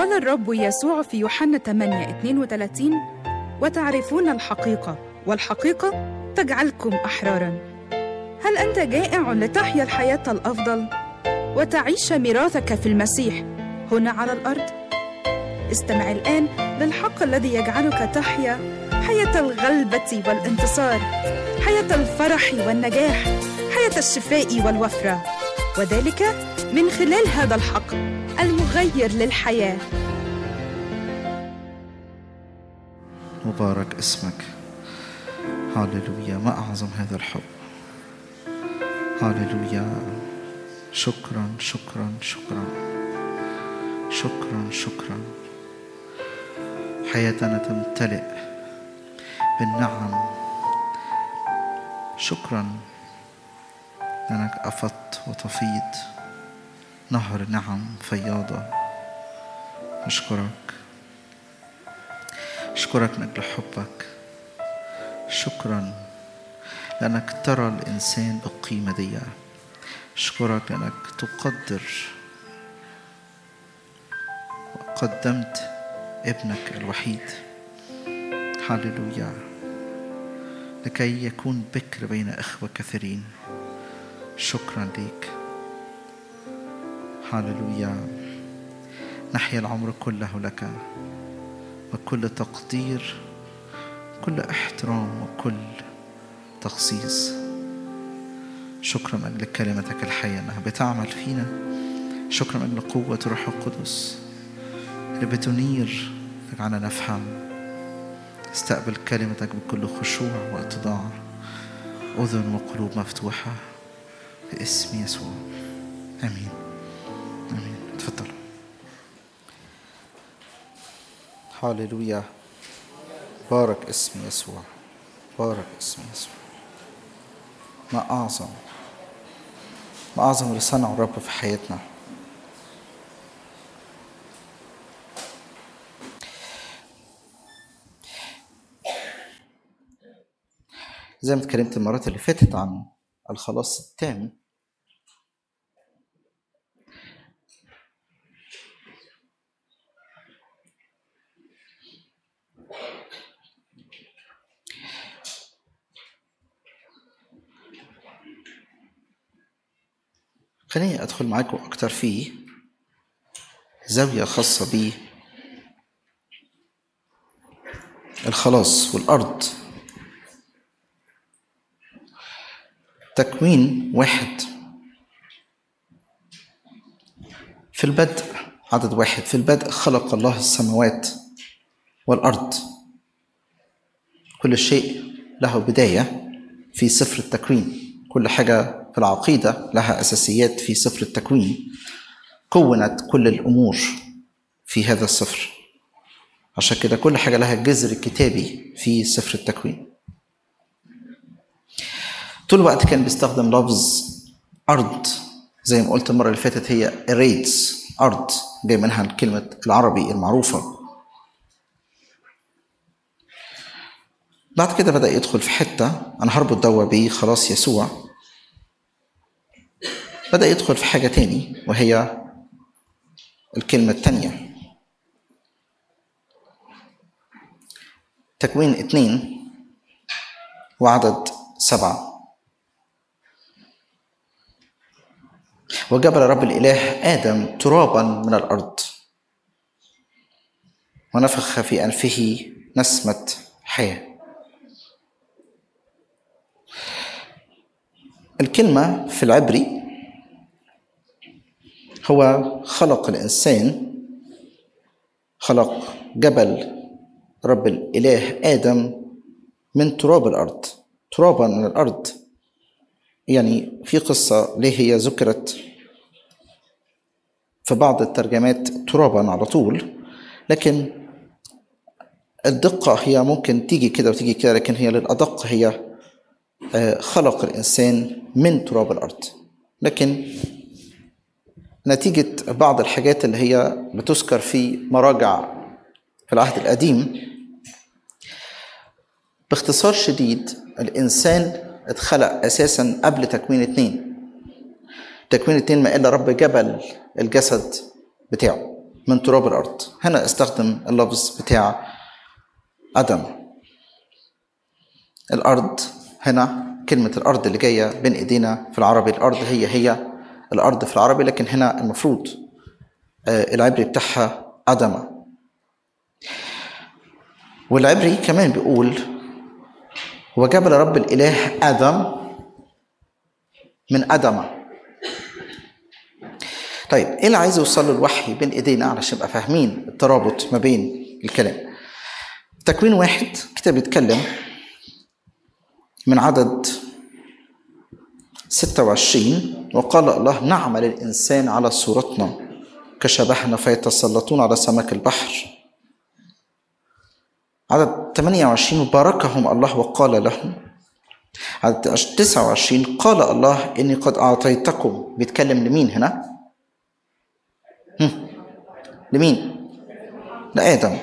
قال الرب يسوع في يوحنا 8 32 وتعرفون الحقيقة والحقيقة تجعلكم أحرارا هل أنت جائع لتحيا الحياة الأفضل وتعيش ميراثك في المسيح هنا على الأرض؟ استمع الآن للحق الذي يجعلك تحيا حياة الغلبة والانتصار حياة الفرح والنجاح حياة الشفاء والوفرة وذلك من خلال هذا الحق المغير للحياه مبارك اسمك هاللويا ما أعظم هذا الحب هاللويا شكرا شكرا شكرا شكرا شكرا حياتنا تمتلئ بالنعم شكرا لأنك أفضت وتفيض نهر نعم فياضة أشكرك أشكرك من أجل حبك شكرا لأنك ترى الإنسان بالقيمة دي أشكرك لأنك تقدر وقدمت ابنك الوحيد هللويا لكي يكون بكر بين إخوة كثيرين شكرا ليك هللويا نحيا العمر كله لك وكل تقدير كل احترام وكل تخصيص شكرا من أجل كلمتك الحية أنها بتعمل فينا شكرا من أجل قوة روح القدس اللي بتنير تجعلنا نفهم استقبل كلمتك بكل خشوع واتضاع أذن وقلوب مفتوحة باسم يسوع آمين آمين تفضل هاللويا بارك اسم يسوع بارك اسم يسوع ما أعظم ما أعظم اللي صنعه الرب في حياتنا زي ما اتكلمت المرات اللي فاتت عن الخلاص التام خليني أدخل معاكم أكتر في زاوية خاصة ب الخلاص والأرض تكوين واحد في البدء عدد واحد في البدء خلق الله السماوات والأرض كل شيء له بداية في سفر التكوين كل حاجة في العقيدة لها أساسيات في سفر التكوين كونت كل الأمور في هذا السفر عشان كده كل حاجة لها جذر كتابي في سفر التكوين طول الوقت كان بيستخدم لفظ أرض زي ما قلت المرة اللي فاتت هي ريدز أرض جاي منها الكلمة العربي المعروفة بعد كده بدأ يدخل في حتة أنا هربط دوا بيه خلاص يسوع بدأ يدخل في حاجة تاني وهي الكلمة التانية تكوين اتنين وعدد سبعة وجبل رب الإله آدم ترابا من الأرض ونفخ في أنفه نسمة حياة الكلمة في العبري هو خلق الإنسان خلق جبل رب الإله آدم من تراب الأرض ترابا من الأرض يعني في قصة ليه هي ذكرت في بعض الترجمات ترابا على طول لكن الدقة هي ممكن تيجي كده وتيجي كده لكن هي للأدق هي خلق الإنسان من تراب الأرض لكن نتيجة بعض الحاجات اللي هي بتذكر في مراجع في العهد القديم باختصار شديد الإنسان اتخلق أساسا قبل تكوين اتنين تكوين اتنين ما إلا رب جبل الجسد بتاعه من تراب الارض هنا استخدم اللفظ بتاع ادم الارض هنا كلمه الارض اللي جايه بين ايدينا في العربي الارض هي هي الارض في العربي لكن هنا المفروض آه، العبري بتاعها ادم والعبري كمان بيقول وجبل رب الاله ادم من ادم طيب ايه اللي عايز يوصل له الوحي بين ايدينا علشان نبقى فاهمين الترابط ما بين الكلام تكوين واحد كتاب بيتكلم من عدد 26 وقال الله نعمل الإنسان على صورتنا كشبهنا فيتسلطون على سمك البحر عدد 28 باركهم الله وقال لهم عدد 29 قال الله إني قد أعطيتكم بيتكلم لمين هنا؟ هم. لمين؟ لآدم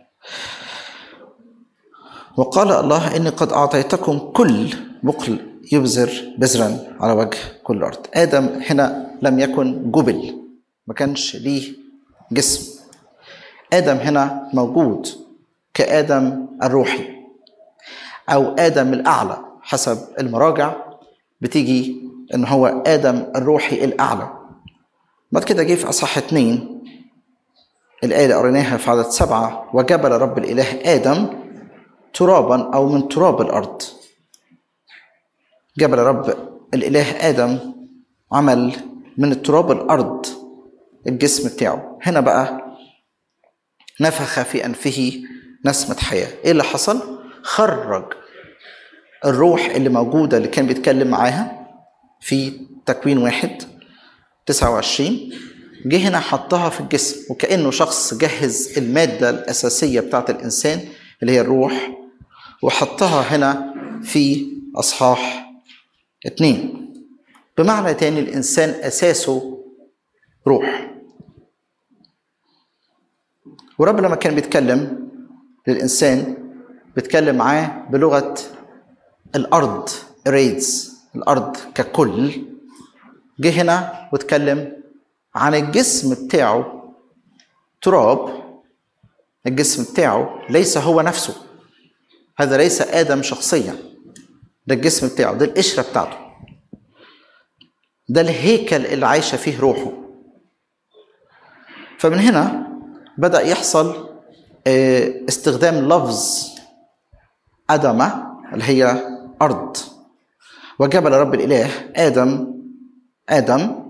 وقال الله إني قد أعطيتكم كل بقل يبذر بذرا على وجه كل الأرض آدم هنا لم يكن جبل ما كانش ليه جسم آدم هنا موجود كآدم الروحي أو آدم الأعلى حسب المراجع بتيجي إن هو آدم الروحي الأعلى بعد كده جه في أصحاح اتنين الآية اللي قريناها في عدد سبعة وجبل رب الإله آدم ترابا أو من تراب الأرض جبل رب الإله آدم عمل من التراب الأرض الجسم بتاعه هنا بقى نفخ في أنفه نسمة حياة إيه اللي حصل؟ خرج الروح اللي موجودة اللي كان بيتكلم معاها في تكوين واحد 29 جه هنا حطها في الجسم وكأنه شخص جهز المادة الأساسية بتاعت الإنسان اللي هي الروح وحطها هنا في أصحاح اتنين بمعنى تاني الإنسان أساسه روح ورب لما كان بيتكلم للإنسان بيتكلم معاه بلغة الأرض ريدز الأرض ككل جه هنا واتكلم عن الجسم بتاعه تراب الجسم بتاعه ليس هو نفسه هذا ليس آدم شخصيا ده الجسم بتاعه ده القشرة بتاعته ده الهيكل اللي عايشة فيه روحه فمن هنا بدأ يحصل استخدام لفظ أدمة اللي هي أرض وجبل رب الإله آدم آدم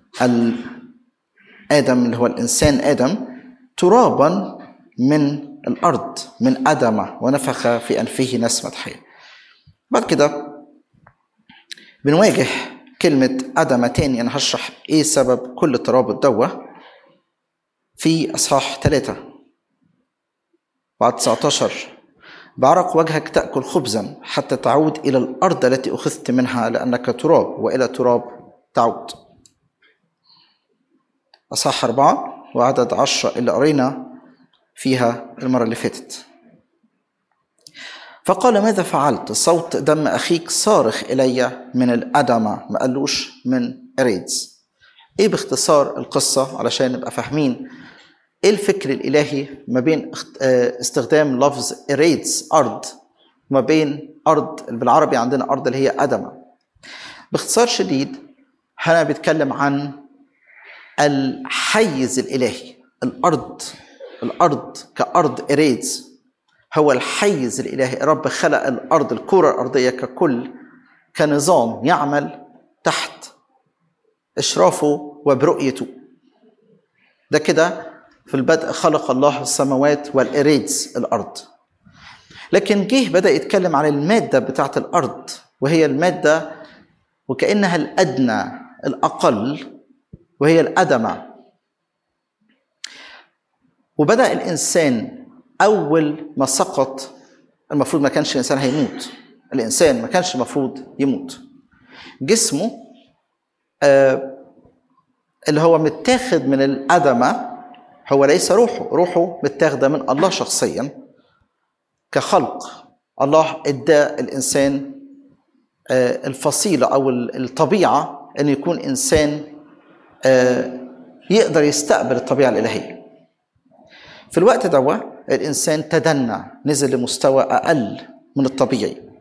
آدم اللي هو الإنسان آدم ترابا من الأرض من أدم ونفخ في أنفه نسمة حياة بعد كده بنواجه كلمة أدم تاني أنا هشرح إيه سبب كل ترابط دوة في أصحاح ثلاثة بعد 19 بعرق وجهك تأكل خبزا حتى تعود إلى الأرض التي أخذت منها لأنك تراب وإلى تراب تعود أصحاح أربعة وعدد عشرة اللي قرينا فيها المرة اللي فاتت فقال ماذا فعلت صوت دم أخيك صارخ إلي من الأدمة ما قالوش من إريدز إيه باختصار القصة علشان نبقى فاهمين إيه الفكر الإلهي ما بين استخدام لفظ إريدز أرض ما بين أرض بالعربي عندنا أرض اللي هي أدمة باختصار شديد هنا بيتكلم عن الحيز الإلهي الأرض الأرض كأرض إريدز هو الحيز الإلهي رب خلق الأرض الكرة الأرضية ككل كنظام يعمل تحت إشرافه وبرؤيته ده كده في البدء خلق الله السماوات والإريدز الأرض لكن جه بدأ يتكلم عن المادة بتاعت الأرض وهي المادة وكأنها الأدنى الأقل وهي الأدمة وبدأ الإنسان أول ما سقط المفروض ما كانش الإنسان هيموت الإنسان ما كانش المفروض يموت جسمه آه اللي هو متاخد من الأدمة هو ليس روحه روحه متاخدة من الله شخصيا كخلق الله ادى الإنسان آه الفصيلة أو الطبيعة أن يكون إنسان آه يقدر يستقبل الطبيعة الإلهية في الوقت دوا الإنسان تدنى نزل لمستوى أقل من الطبيعي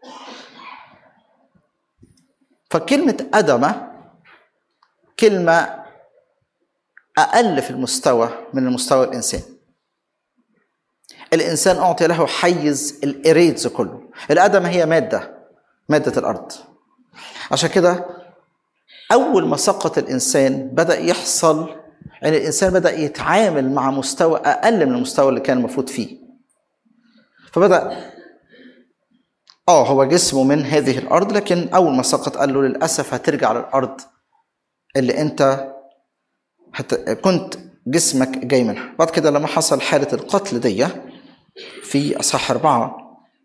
فكلمة أدمة كلمة أقل في المستوى من المستوى الإنسان الإنسان أعطي له حيز الإريدز كله الأدمة هي مادة مادة الأرض عشان كده أول ما سقط الإنسان بدأ يحصل أن الإنسان بدأ يتعامل مع مستوى أقل من المستوى اللي كان المفروض فيه فبدأ اه هو جسمه من هذه الارض لكن اول ما سقط قال له للاسف هترجع للارض اللي انت هت... كنت جسمك جاي منها بعد كده لما حصل حاله القتل دي في اصحاح اربعه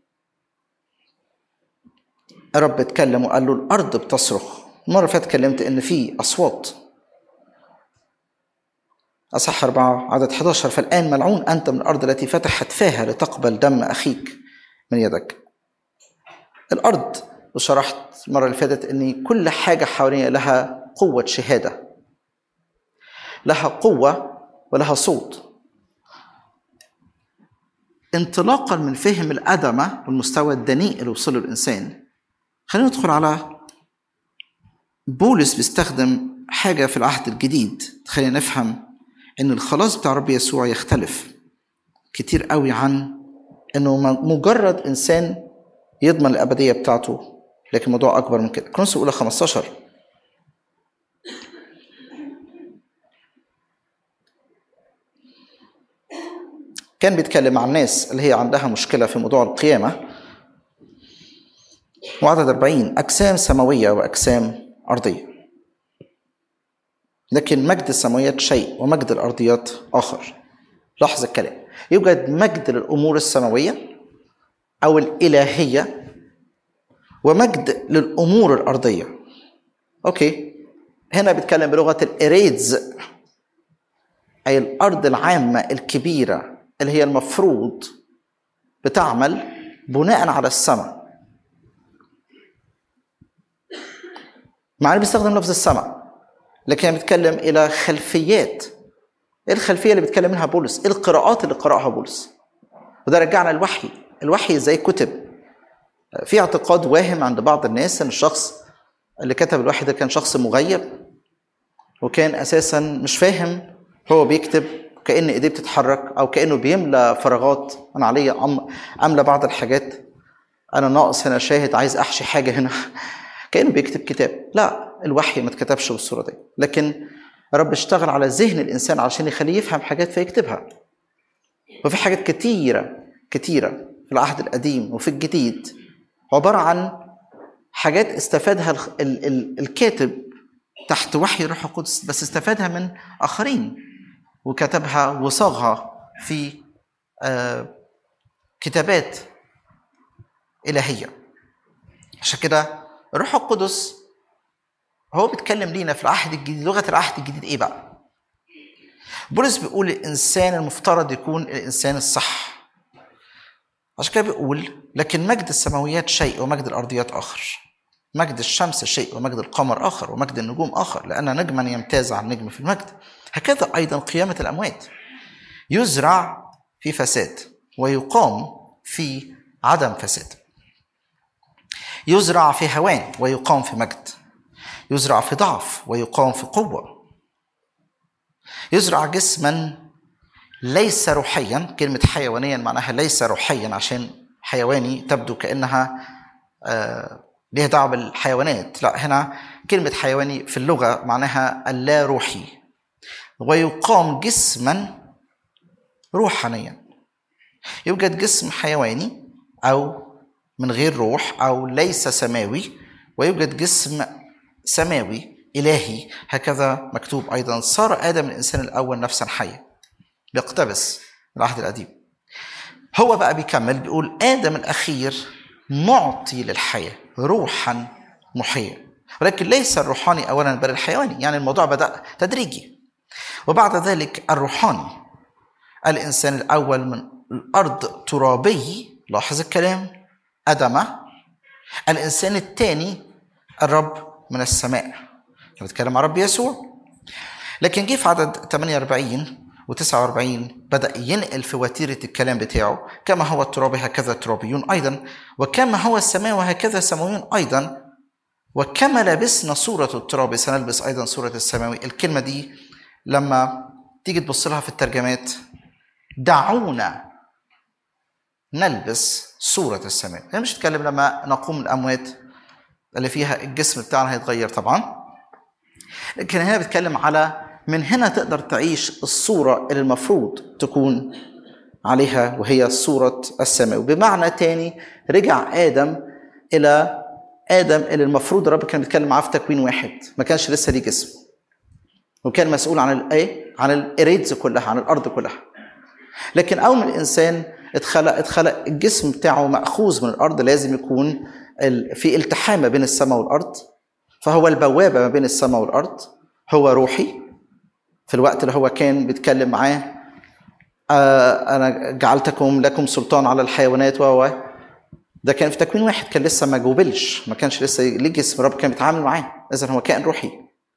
الرب اتكلم وقال له الارض بتصرخ المره اللي فاتت اتكلمت ان في اصوات اصحاح اربعه عدد 11 فالان ملعون انت من الارض التي فتحت فاها لتقبل دم اخيك من يدك الارض وشرحت المره اللي فاتت ان كل حاجه حوالينا لها قوه شهاده لها قوه ولها صوت انطلاقا من فهم الادمه والمستوى الدنيء اللي وصله الانسان خلينا ندخل على بولس بيستخدم حاجه في العهد الجديد خلينا نفهم ان الخلاص بتاع رب يسوع يختلف كتير قوي عن انه مجرد انسان يضمن الأبدية بتاعته لكن الموضوع أكبر من كده كرونس الأولى 15 كان بيتكلم عن الناس اللي هي عندها مشكلة في موضوع القيامة وعدد 40 أجسام سماوية وأجسام أرضية لكن مجد السماويات شيء ومجد الأرضيات آخر لاحظ الكلام يوجد مجد للأمور السماوية أو الإلهية ومجد للأمور الأرضية أوكي هنا بيتكلم بلغة الإريدز أي الأرض العامة الكبيرة اللي هي المفروض بتعمل بناء على السماء مع انه بيستخدم لفظ السماء لكن بيتكلم الى خلفيات ايه الخلفيه اللي بيتكلم منها بولس ايه القراءات اللي قراها بولس وده رجعنا الوحي الوحي زي كتب في اعتقاد واهم عند بعض الناس ان الشخص اللي كتب الوحي ده كان شخص مغيب وكان اساسا مش فاهم هو بيكتب كان ايديه بتتحرك او كانه بيملى فراغات انا عليا أم املى بعض الحاجات انا ناقص هنا شاهد عايز احشي حاجه هنا كانه بيكتب كتاب لا الوحي ما اتكتبش بالصوره دي لكن رب اشتغل على ذهن الانسان عشان يخليه يفهم حاجات فيكتبها وفي حاجات كتيره كتيره في العهد القديم وفي الجديد عباره عن حاجات استفادها ال ال ال الكاتب تحت وحي الروح القدس بس استفادها من اخرين وكتبها وصاغها في آه كتابات الهيه عشان كده الروح القدس هو بيتكلم لينا في العهد الجديد لغه العهد الجديد ايه بقى بولس بيقول الانسان المفترض يكون الانسان الصح عشان كده بيقول لكن مجد السماويات شيء ومجد الارضيات اخر مجد الشمس شيء ومجد القمر اخر ومجد النجوم اخر لان نجما يمتاز عن نجم في المجد هكذا ايضا قيامه الاموات يزرع في فساد ويقام في عدم فساد يزرع في هوان ويقام في مجد يزرع في ضعف ويقام في قوه يزرع جسما ليس روحيا كلمة حيوانيا معناها ليس روحيا عشان حيواني تبدو كأنها آه ليها دعوة بالحيوانات لا هنا كلمة حيواني في اللغة معناها اللا روحي ويقام جسما روحانيا يوجد جسم حيواني أو من غير روح أو ليس سماوي ويوجد جسم سماوي إلهي هكذا مكتوب أيضا صار آدم الإنسان الأول نفسا حية بيقتبس العهد القديم هو بقى بيكمل بيقول آدم الأخير معطي للحياة روحا محيا ولكن ليس الروحاني أولا بل الحيواني يعني الموضوع بدأ تدريجي وبعد ذلك الروحاني الإنسان الأول من الأرض ترابي لاحظ الكلام أدم الإنسان الثاني الرب من السماء بيتكلم عن رب يسوع لكن جه في عدد 48 و49 بدأ ينقل في وتيرة الكلام بتاعه كما هو التراب هكذا الترابيون أيضا وكما هو السماء وهكذا السماويون أيضا وكما لبسنا صورة التراب سنلبس أيضا صورة السماوي الكلمة دي لما تيجي تبص لها في الترجمات دعونا نلبس صورة السماء هي مش تتكلم لما نقوم من الأموات اللي فيها الجسم بتاعنا هيتغير طبعا لكن هنا بتكلم على من هنا تقدر تعيش الصورة اللي المفروض تكون عليها وهي صورة السماء وبمعنى تاني رجع آدم إلى آدم اللي المفروض الرب كان بيتكلم معاه في تكوين واحد ما كانش لسه ليه جسم وكان مسؤول عن الايه؟ عن الاريدز كلها عن الارض كلها لكن اول ما الانسان اتخلق اتخلق الجسم بتاعه ماخوذ من الارض لازم يكون في التحام ما بين السماء والارض فهو البوابه ما بين السماء والارض هو روحي في الوقت اللي هو كان بيتكلم معاه آه انا جعلتكم لكم سلطان على الحيوانات و ده كان في تكوين واحد كان لسه ما جوبلش ما كانش لسه ليه جسم الرب كان بيتعامل معاه اذا هو كائن روحي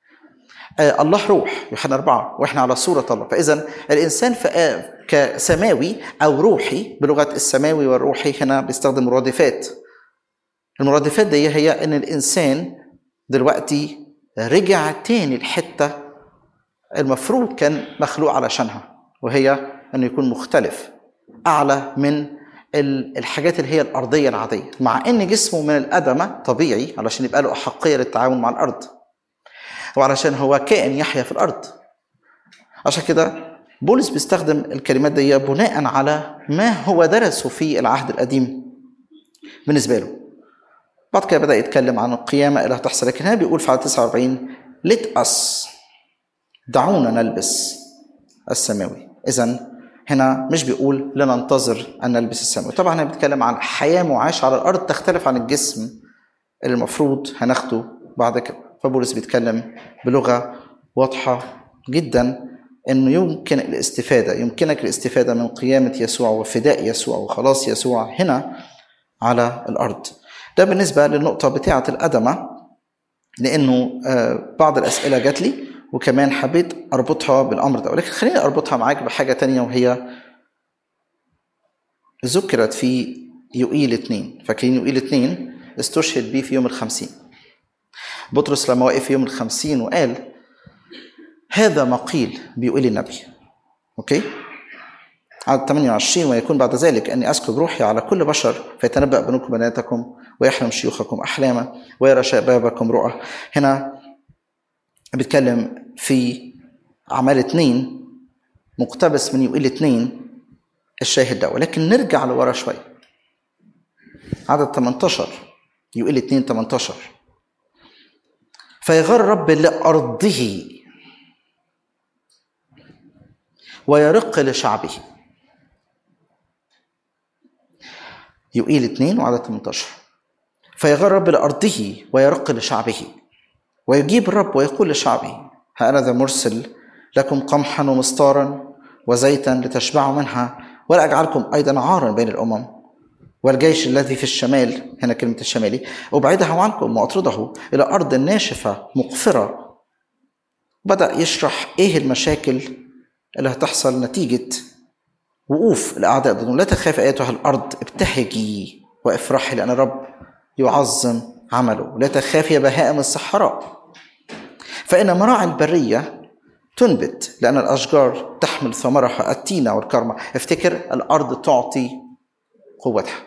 آه الله روح يوحنا أربعة وإحنا على صورة الله فإذا الإنسان كسماوي أو روحي بلغة السماوي والروحي هنا بيستخدم مرادفات المرادفات دي هي إن الإنسان دلوقتي رجع تاني الحتة المفروض كان مخلوق علشانها وهي انه يكون مختلف اعلى من الحاجات اللي هي الارضيه العاديه مع ان جسمه من الادمه طبيعي علشان يبقى له احقيه للتعامل مع الارض وعلشان هو كائن يحيا في الارض عشان كده بولس بيستخدم الكلمات دي بناء على ما هو درسه في العهد القديم بالنسبه له بعد كده بدا يتكلم عن القيامه اللي هتحصل لكن هنا بيقول في عدد 49 let us دعونا نلبس السماوي اذا هنا مش بيقول لننتظر ان نلبس السماوي طبعا هنا بيتكلم عن حياه معاشه على الارض تختلف عن الجسم اللي المفروض هناخده بعد كده فبولس بيتكلم بلغه واضحه جدا انه يمكن الاستفاده يمكنك الاستفاده من قيامه يسوع وفداء يسوع وخلاص يسوع هنا على الارض ده بالنسبه للنقطه بتاعه الادمه لانه بعض الاسئله جات لي وكمان حبيت اربطها بالامر ده ولكن خليني اربطها معاك بحاجه تانية وهي ذكرت في يوئيل اثنين فاكرين يوئيل اثنين استشهد بيه في يوم الخمسين بطرس لما وقف في يوم الخمسين وقال هذا ما قيل بيقول النبي اوكي عدد 28 ويكون بعد ذلك اني اسكب روحي على كل بشر فيتنبأ بنوكم بناتكم ويحلم شيوخكم احلاما ويرى شبابكم رؤى هنا بيتكلم في أعمال اتنين مقتبس من يقول اتنين الشاهد ده ولكن نرجع لورا شوية عدد 18 يقول اتنين 18 فيغار الرب لأرضه ويرق لشعبه يقيل اتنين وعدد 18 فيغار الرب لأرضه ويرق لشعبه ويجيب الرب ويقول لشعبه ها أنا ذا مرسل لكم قمحا ومستارا وزيتا لتشبعوا منها ولا أجعلكم أيضا عارا بين الأمم والجيش الذي في الشمال هنا كلمة الشمالي أبعده عنكم وأطرده إلى أرض ناشفة مقفرة بدأ يشرح إيه المشاكل اللي هتحصل نتيجة وقوف الأعداء ضدهم لا تخافي أيتها الأرض ابتهجي وافرحي لأن الرب يعظم عمله لا تخافي يا بهائم الصحراء فإن مراعي البرية تنبت لأن الأشجار تحمل ثمرها التينة والكرمة افتكر الأرض تعطي قوتها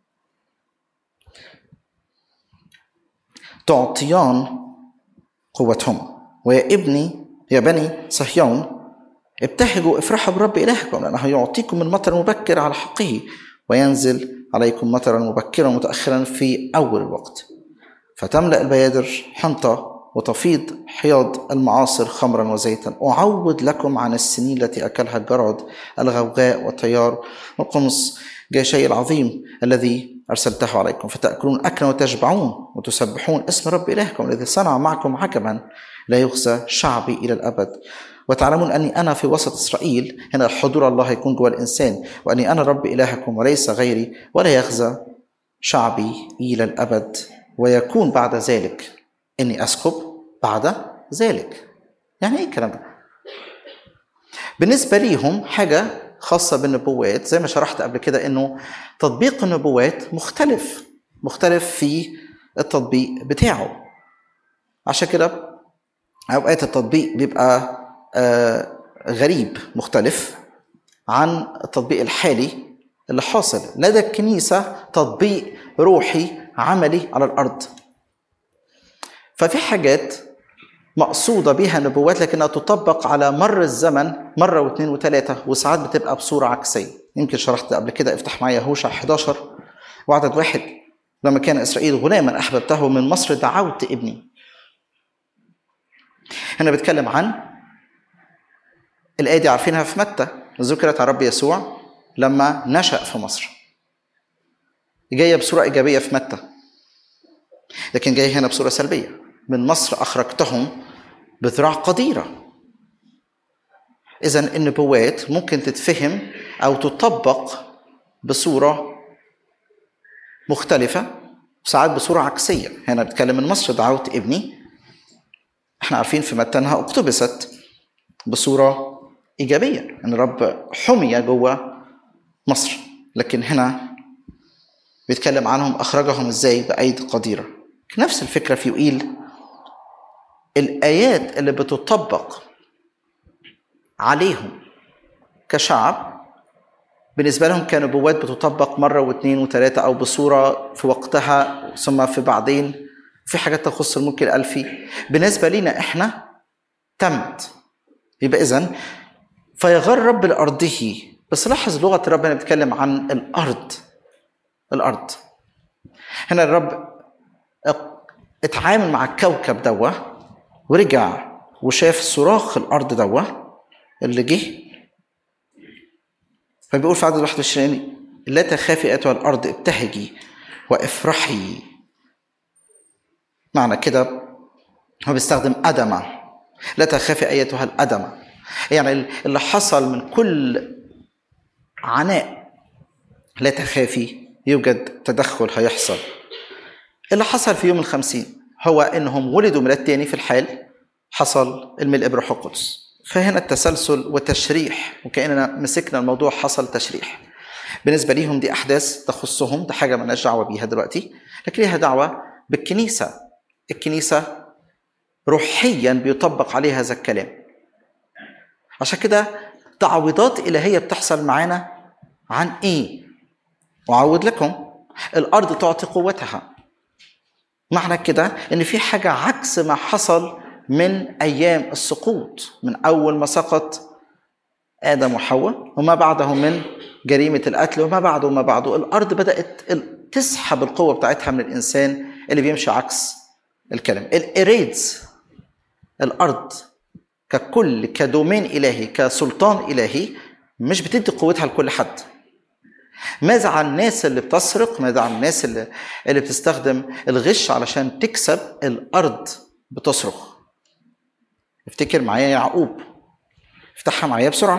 تعطيان قوتهما ويا ابني يا بني صهيون ابتهجوا افرحوا برب إلهكم لأنه يعطيكم من مطر مبكر على حقه وينزل عليكم مطرا مبكرا متأخرا في أول الوقت فتملأ البيادر حنطة وتفيض حياض المعاصر خمرا وزيتا أعوض لكم عن السنين التي أكلها الجراد الغوغاء والطيار والقمص جيشي العظيم الذي أرسلته عليكم فتأكلون أكلا وتشبعون وتسبحون اسم رب إلهكم الذي صنع معكم عجبا لا يخزى شعبي إلى الأبد وتعلمون أني أنا في وسط إسرائيل هنا حضور الله يكون جوا الإنسان وأني أنا رب إلهكم وليس غيري ولا يخزى شعبي إلى الأبد ويكون بعد ذلك اني اسكب بعد ذلك يعني ايه الكلام ده بالنسبة ليهم حاجة خاصة بالنبوات زي ما شرحت قبل كده انه تطبيق النبوات مختلف مختلف في التطبيق بتاعه عشان كده اوقات التطبيق بيبقى آه غريب مختلف عن التطبيق الحالي اللي حاصل لدى الكنيسة تطبيق روحي عملي على الأرض ففي حاجات مقصودة بها نبوات لكنها تطبق على مر الزمن مرة واثنين وثلاثة وساعات بتبقى بصورة عكسية يمكن شرحت قبل كده افتح معايا هوشع 11 وعدد واحد لما كان إسرائيل غلاما أحببته من مصر دعوت ابني هنا بيتكلم عن الآية دي عارفينها في متى ذكرت عن رب يسوع لما نشأ في مصر جاية بصورة إيجابية في متى لكن جاي هنا بصورة سلبية من مصر أخرجتهم بذراع قديرة إذا النبوات ممكن تتفهم أو تطبق بصورة مختلفة ساعات بصورة عكسية هنا بتكلم من مصر دعوت ابني احنا عارفين في متى انها اقتبست بصورة إيجابية أن الرب حمي جوه مصر لكن هنا بيتكلم عنهم أخرجهم إزاي بأيد قديرة نفس الفكرة في يوئيل الآيات اللي بتطبق عليهم كشعب بالنسبة لهم كنبوات بتطبق مرة واثنين وثلاثة أو بصورة في وقتها ثم في بعدين في حاجات تخص الملك الألفي بالنسبة لنا إحنا تمت يبقى إذن فيغار رب لأرضه بس لاحظ لغة الرب هنا بيتكلم عن الأرض الأرض هنا الرب اتعامل مع الكوكب دوه ورجع وشاف صراخ الأرض دوه اللي جه فبيقول في عدد 21 لا تخافي أيتها الأرض ابتهجي وافرحي معنى كده هو بيستخدم أدمة لا تخافي أيتها الأدمة يعني اللي حصل من كل عناء لا تخافي يوجد تدخل هيحصل اللي حصل في يوم الخمسين هو انهم ولدوا ميلاد تاني في الحال حصل الملء بروح القدس فهنا التسلسل والتشريح وكاننا مسكنا الموضوع حصل تشريح بالنسبه ليهم دي احداث تخصهم ده حاجه مالناش دعوه بيها دلوقتي لكن ليها دعوه بالكنيسه الكنيسه روحيا بيطبق عليها هذا الكلام عشان كده تعويضات إلهية بتحصل معانا عن إيه؟ أعود لكم الأرض تعطي قوتها معنى كده إن في حاجة عكس ما حصل من أيام السقوط من أول ما سقط آدم وحواء وما بعده من جريمة القتل وما بعده وما بعده الأرض بدأت تسحب القوة بتاعتها من الإنسان اللي بيمشي عكس الكلام الإريدز الأرض ككل كدومين إلهي كسلطان إلهي مش بتدي قوتها لكل حد ماذا عن الناس اللي بتسرق ماذا عن الناس اللي, اللي بتستخدم الغش علشان تكسب الأرض بتصرخ افتكر معايا يعقوب افتحها معايا بسرعة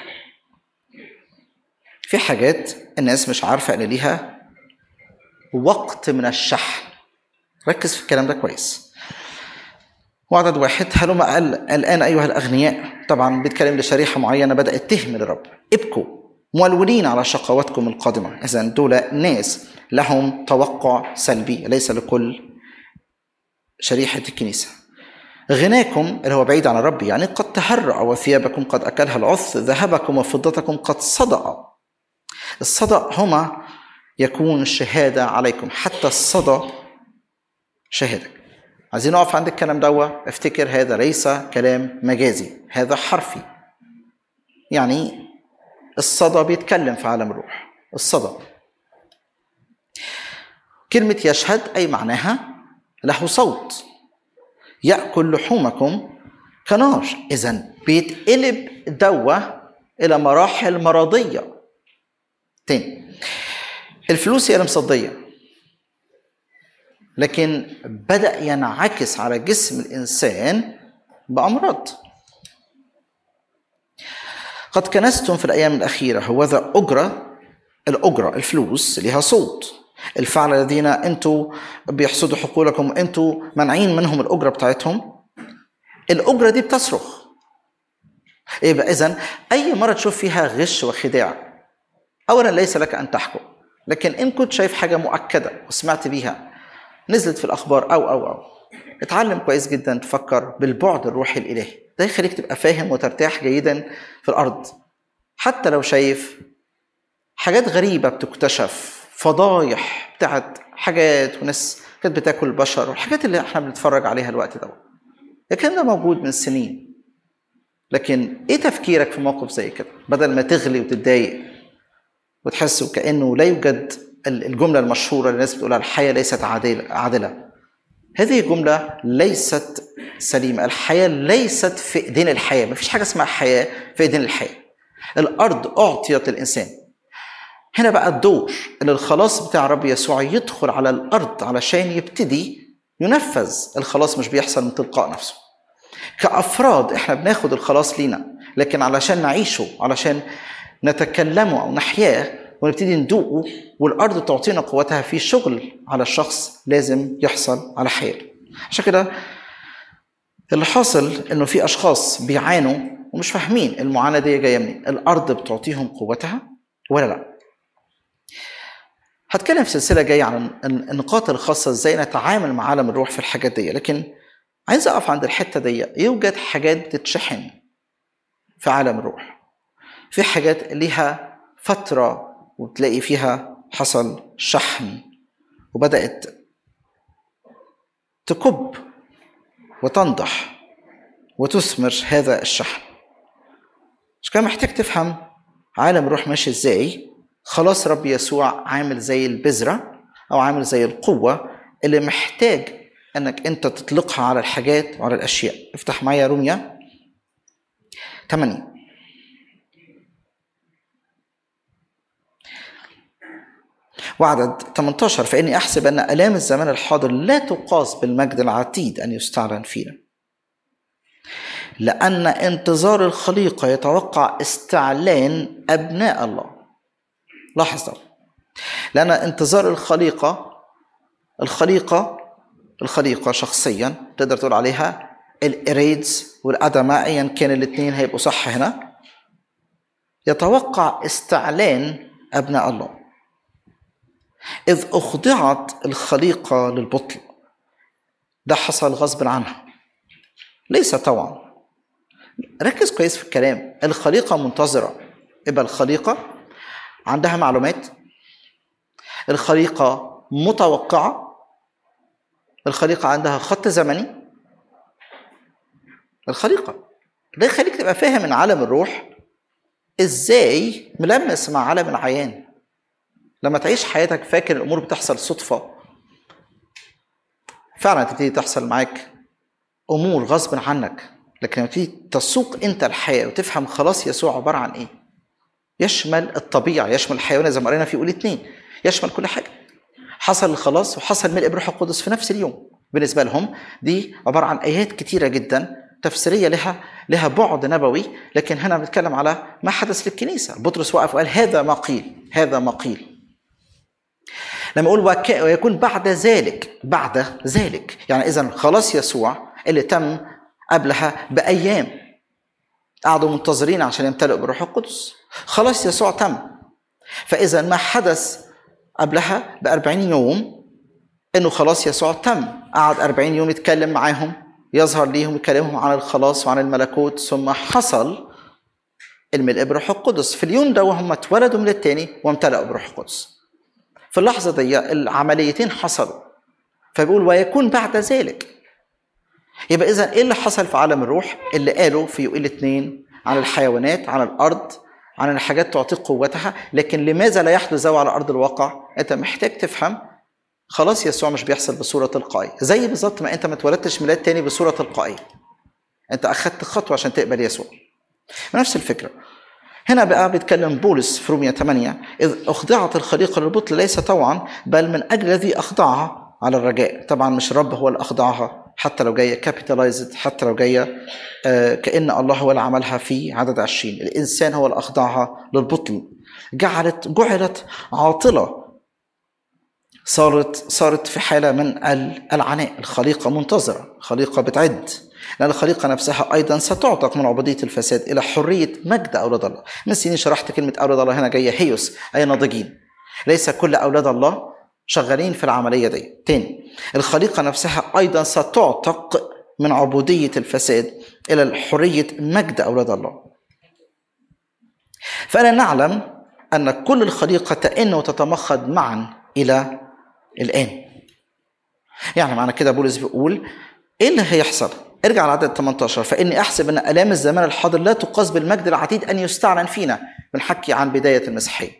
في حاجات الناس مش عارفة ان ليها وقت من الشحن ركز في الكلام ده كويس وعدد واحد هلم قال الآن أيها الأغنياء طبعا بيتكلم لشريحة معينة بدأت تهمل الرب ابكوا مولولين على شقواتكم القادمة إذا دول ناس لهم توقع سلبي ليس لكل شريحة الكنيسة غناكم اللي هو بعيد عن الرب يعني قد تهرأ وثيابكم قد أكلها العث ذهبكم وفضتكم قد صدأ الصدأ هما يكون الشهادة عليكم حتى الصدى شهادة عايزين نقف عند الكلام دوا افتكر هذا ليس كلام مجازي هذا حرفي يعني الصدى بيتكلم في عالم الروح الصدى كلمة يشهد أي معناها له صوت يأكل لحومكم كنار إذا بيتقلب دوا إلى مراحل مرضية تاني الفلوس هي المصدية لكن بدأ ينعكس على جسم الإنسان بأمراض قد كنستم في الأيام الأخيرة هوذا أجرة الأجرة الفلوس لها صوت الفعل الذين أنتوا بيحصدوا حقولكم أنتوا منعين منهم الأجرة بتاعتهم الأجرة دي بتصرخ يبقى اذا اي مره تشوف فيها غش وخداع اولا ليس لك ان تحكم لكن ان كنت شايف حاجه مؤكده وسمعت بيها نزلت في الاخبار او او او اتعلم كويس جدا تفكر بالبعد الروحي الالهي ده يخليك تبقى فاهم وترتاح جيدا في الارض حتى لو شايف حاجات غريبه بتكتشف فضايح بتاعت حاجات وناس كانت بتاكل البشر والحاجات اللي احنا بنتفرج عليها الوقت ده الكلام ده موجود من سنين لكن ايه تفكيرك في موقف زي كده بدل ما تغلي وتتضايق وتحس كانه لا يوجد الجمله المشهوره اللي الناس بتقولها الحياه ليست عادله عادله هذه الجمله ليست سليمه الحياه ليست في ايدين الحياه مفيش حاجه اسمها حياه في ايدين الحياه الارض اعطيت للانسان هنا بقى الدور اللي الخلاص بتاع رب يسوع يدخل على الارض علشان يبتدي ينفذ الخلاص مش بيحصل من تلقاء نفسه كافراد احنا بناخد الخلاص لينا لكن علشان نعيشه علشان نتكلمه او نحياه ونبتدي ندوقه والارض تعطينا قوتها في شغل على الشخص لازم يحصل على حياته عشان كده اللي حاصل انه في اشخاص بيعانوا ومش فاهمين المعاناه دي جايه منين الارض بتعطيهم قوتها ولا لا هتكلم في سلسله جايه عن النقاط الخاصه ازاي نتعامل مع عالم الروح في الحاجات دي لكن عايز اقف عند الحته دي يوجد حاجات بتتشحن في عالم الروح في حاجات ليها فتره وتلاقي فيها حصل شحن وبدات تكب وتنضح وتثمر هذا الشحن مش كان محتاج تفهم عالم الروح ماشي ازاي خلاص رب يسوع عامل زي البذرة أو عامل زي القوة اللي محتاج انك انت تطلقها على الحاجات وعلى الاشياء افتح معايا روميا 8 وعدد 18 فاني احسب ان الام الزمان الحاضر لا تقاس بالمجد العتيد ان يستعلن فينا لان انتظار الخليقه يتوقع استعلان ابناء الله لاحظ ده لان انتظار الخليقه الخليقه الخليقة شخصيا تقدر تقول عليها الإريدز والأدمة أيا كان الاثنين هيبقوا صح هنا يتوقع استعلان أبناء الله إذ أخضعت الخليقة للبطل ده حصل غصب عنها ليس طوعا ركز كويس في الكلام الخليقة منتظرة يبقى الخليقة عندها معلومات الخليقة متوقعة الخليقة عندها خط زمني الخليقة ده يخليك تبقى فاهم ان عالم الروح ازاي ملمس مع عالم العيان لما تعيش حياتك فاكر الامور بتحصل صدفة فعلا تبتدي تحصل معاك امور غصب عنك لكن لما تبتدي تسوق انت الحياة وتفهم خلاص يسوع عبارة عن ايه يشمل الطبيعة يشمل الحيوانات زي ما قرينا في قول اتنين يشمل كل حاجة حصل الخلاص وحصل ملء بروح القدس في نفس اليوم بالنسبه لهم دي عباره عن ايات كتيره جدا تفسيريه لها لها بعد نبوي لكن هنا بنتكلم على ما حدث للكنيسه بطرس وقف وقال هذا ما قيل هذا ما قيل لما يقول ويكون بعد ذلك بعد ذلك يعني اذا خلاص يسوع اللي تم قبلها بايام قعدوا منتظرين عشان يمتلئوا بالروح القدس خلاص يسوع تم فاذا ما حدث قبلها ب 40 يوم انه خلاص يسوع تم قعد 40 يوم يتكلم معاهم يظهر ليهم يكلمهم عن الخلاص وعن الملكوت ثم حصل الملء بروح القدس في اليوم ده وهم اتولدوا من التاني وامتلأوا بروح القدس في اللحظة دي العمليتين حصلوا فبيقول ويكون بعد ذلك يبقى إذا إيه اللي حصل في عالم الروح اللي قالوا في يوئيل الاثنين عن الحيوانات عن الأرض عن الحاجات تعطيك قوتها لكن لماذا لا يحدث ذو على ارض الواقع انت محتاج تفهم خلاص يسوع مش بيحصل بصوره تلقائيه زي بالظبط ما انت ما اتولدتش ميلاد تاني بصوره تلقائيه انت اخذت خطوه عشان تقبل يسوع نفس الفكره هنا بقى بيتكلم بولس في رومية 8 إذ أخضعت الخليقة للبطل ليس طوعا بل من أجل الذي أخضعها على الرجاء طبعا مش الرب هو اللي أخضعها حتى لو جاية كابيتالايزد حتى لو جاية آه كأن الله هو اللي عملها في عدد 20 الإنسان هو اللي أخضعها للبطل جعلت جعلت عاطلة صارت صارت في حالة من العناء الخليقة منتظرة خليقة بتعد لأن الخليقة نفسها أيضا ستعتق من عبودية الفساد إلى حرية مجد أولاد الله من سنين شرحت كلمة أولاد الله هنا جاية هيوس أي ناضجين ليس كل أولاد الله شغالين في العملية دي تاني الخليقة نفسها أيضا ستعتق من عبودية الفساد إلى حرية مجد أولاد الله فأنا نعلم أن كل الخليقة تئن وتتمخض معا إلى الآن يعني معنى كده بولس بيقول إيه اللي هيحصل؟ ارجع على عدد 18 فإني أحسب أن آلام الزمان الحاضر لا تقاس بالمجد العتيد أن يستعلن فينا بنحكي عن بداية المسيحية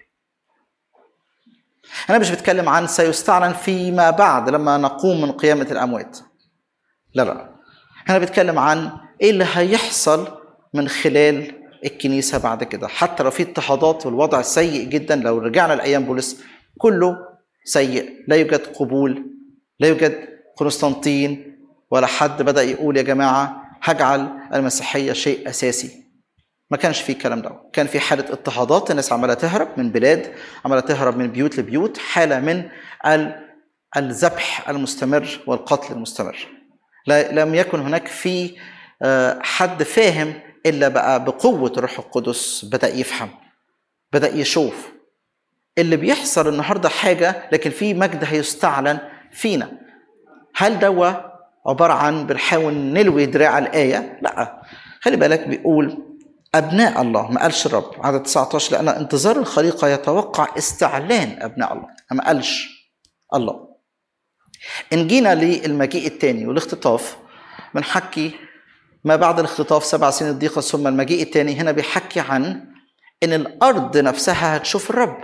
أنا مش بتكلم عن سيستعلن فيما بعد لما نقوم من قيامة الأموات لا لا أنا بتكلم عن إيه اللي هيحصل من خلال الكنيسة بعد كده حتى لو في اضطهادات والوضع سيء جدا لو رجعنا لأيام بولس كله سيء لا يوجد قبول لا يوجد قسطنطين ولا حد بدأ يقول يا جماعة هجعل المسيحية شيء أساسي ما كانش في الكلام ده كان في حالة اضطهادات الناس عمالة تهرب من بلاد عمالة تهرب من بيوت لبيوت حالة من الذبح المستمر والقتل المستمر لا لم يكن هناك في حد فاهم إلا بقى بقوة الروح القدس بدأ يفهم بدأ يشوف اللي بيحصل النهاردة حاجة لكن في مجد هيستعلن فينا هل دوا عبارة عن بنحاول نلوي دراع الآية؟ لا خلي بالك بيقول أبناء الله ما قالش الرب عدد 19 لأن انتظار الخليقة يتوقع استعلان أبناء الله ما قالش الله إن جينا للمجيء الثاني والاختطاف بنحكي ما بعد الاختطاف سبع سنين الضيقة ثم المجيء الثاني هنا بيحكي عن إن الأرض نفسها هتشوف الرب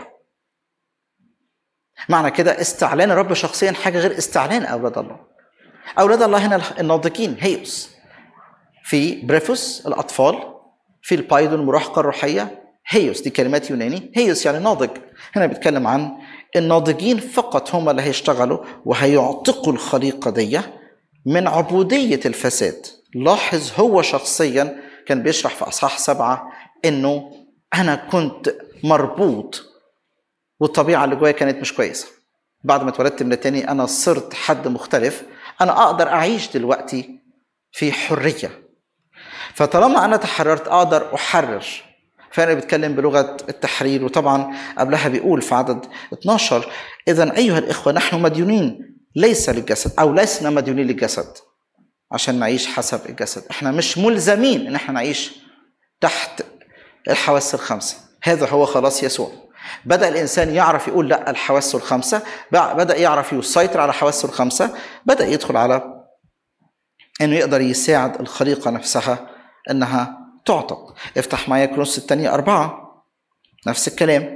معنى كده استعلان الرب شخصيا حاجة غير استعلان أولاد الله أولاد الله هنا الناضجين هيوس في بريفوس الأطفال في البايدون المراهقة الروحية هيوس دي كلمات يوناني هيوس يعني ناضج هنا بيتكلم عن الناضجين فقط هم اللي هيشتغلوا وهيعتقوا الخليقة دي من عبودية الفساد لاحظ هو شخصيا كان بيشرح في أصحاح سبعة إنه أنا كنت مربوط والطبيعة اللي جوايا كانت مش كويسة بعد ما اتولدت من التاني أنا صرت حد مختلف أنا أقدر أعيش دلوقتي في حرية فطالما أنا تحررت أقدر أحرر فأنا بتكلم بلغة التحرير وطبعا قبلها بيقول في عدد 12 إذا أيها الإخوة نحن مديونين ليس للجسد أو لسنا مديونين للجسد عشان نعيش حسب الجسد احنا مش ملزمين ان احنا نعيش تحت الحواس الخمسة هذا هو خلاص يسوع بدأ الإنسان يعرف يقول لا الحواس الخمسة بدأ يعرف يسيطر على حواسه الخمسة بدأ يدخل على انه يقدر يساعد الخليقة نفسها انها تعتق افتح معايا كرونس الثانية أربعة نفس الكلام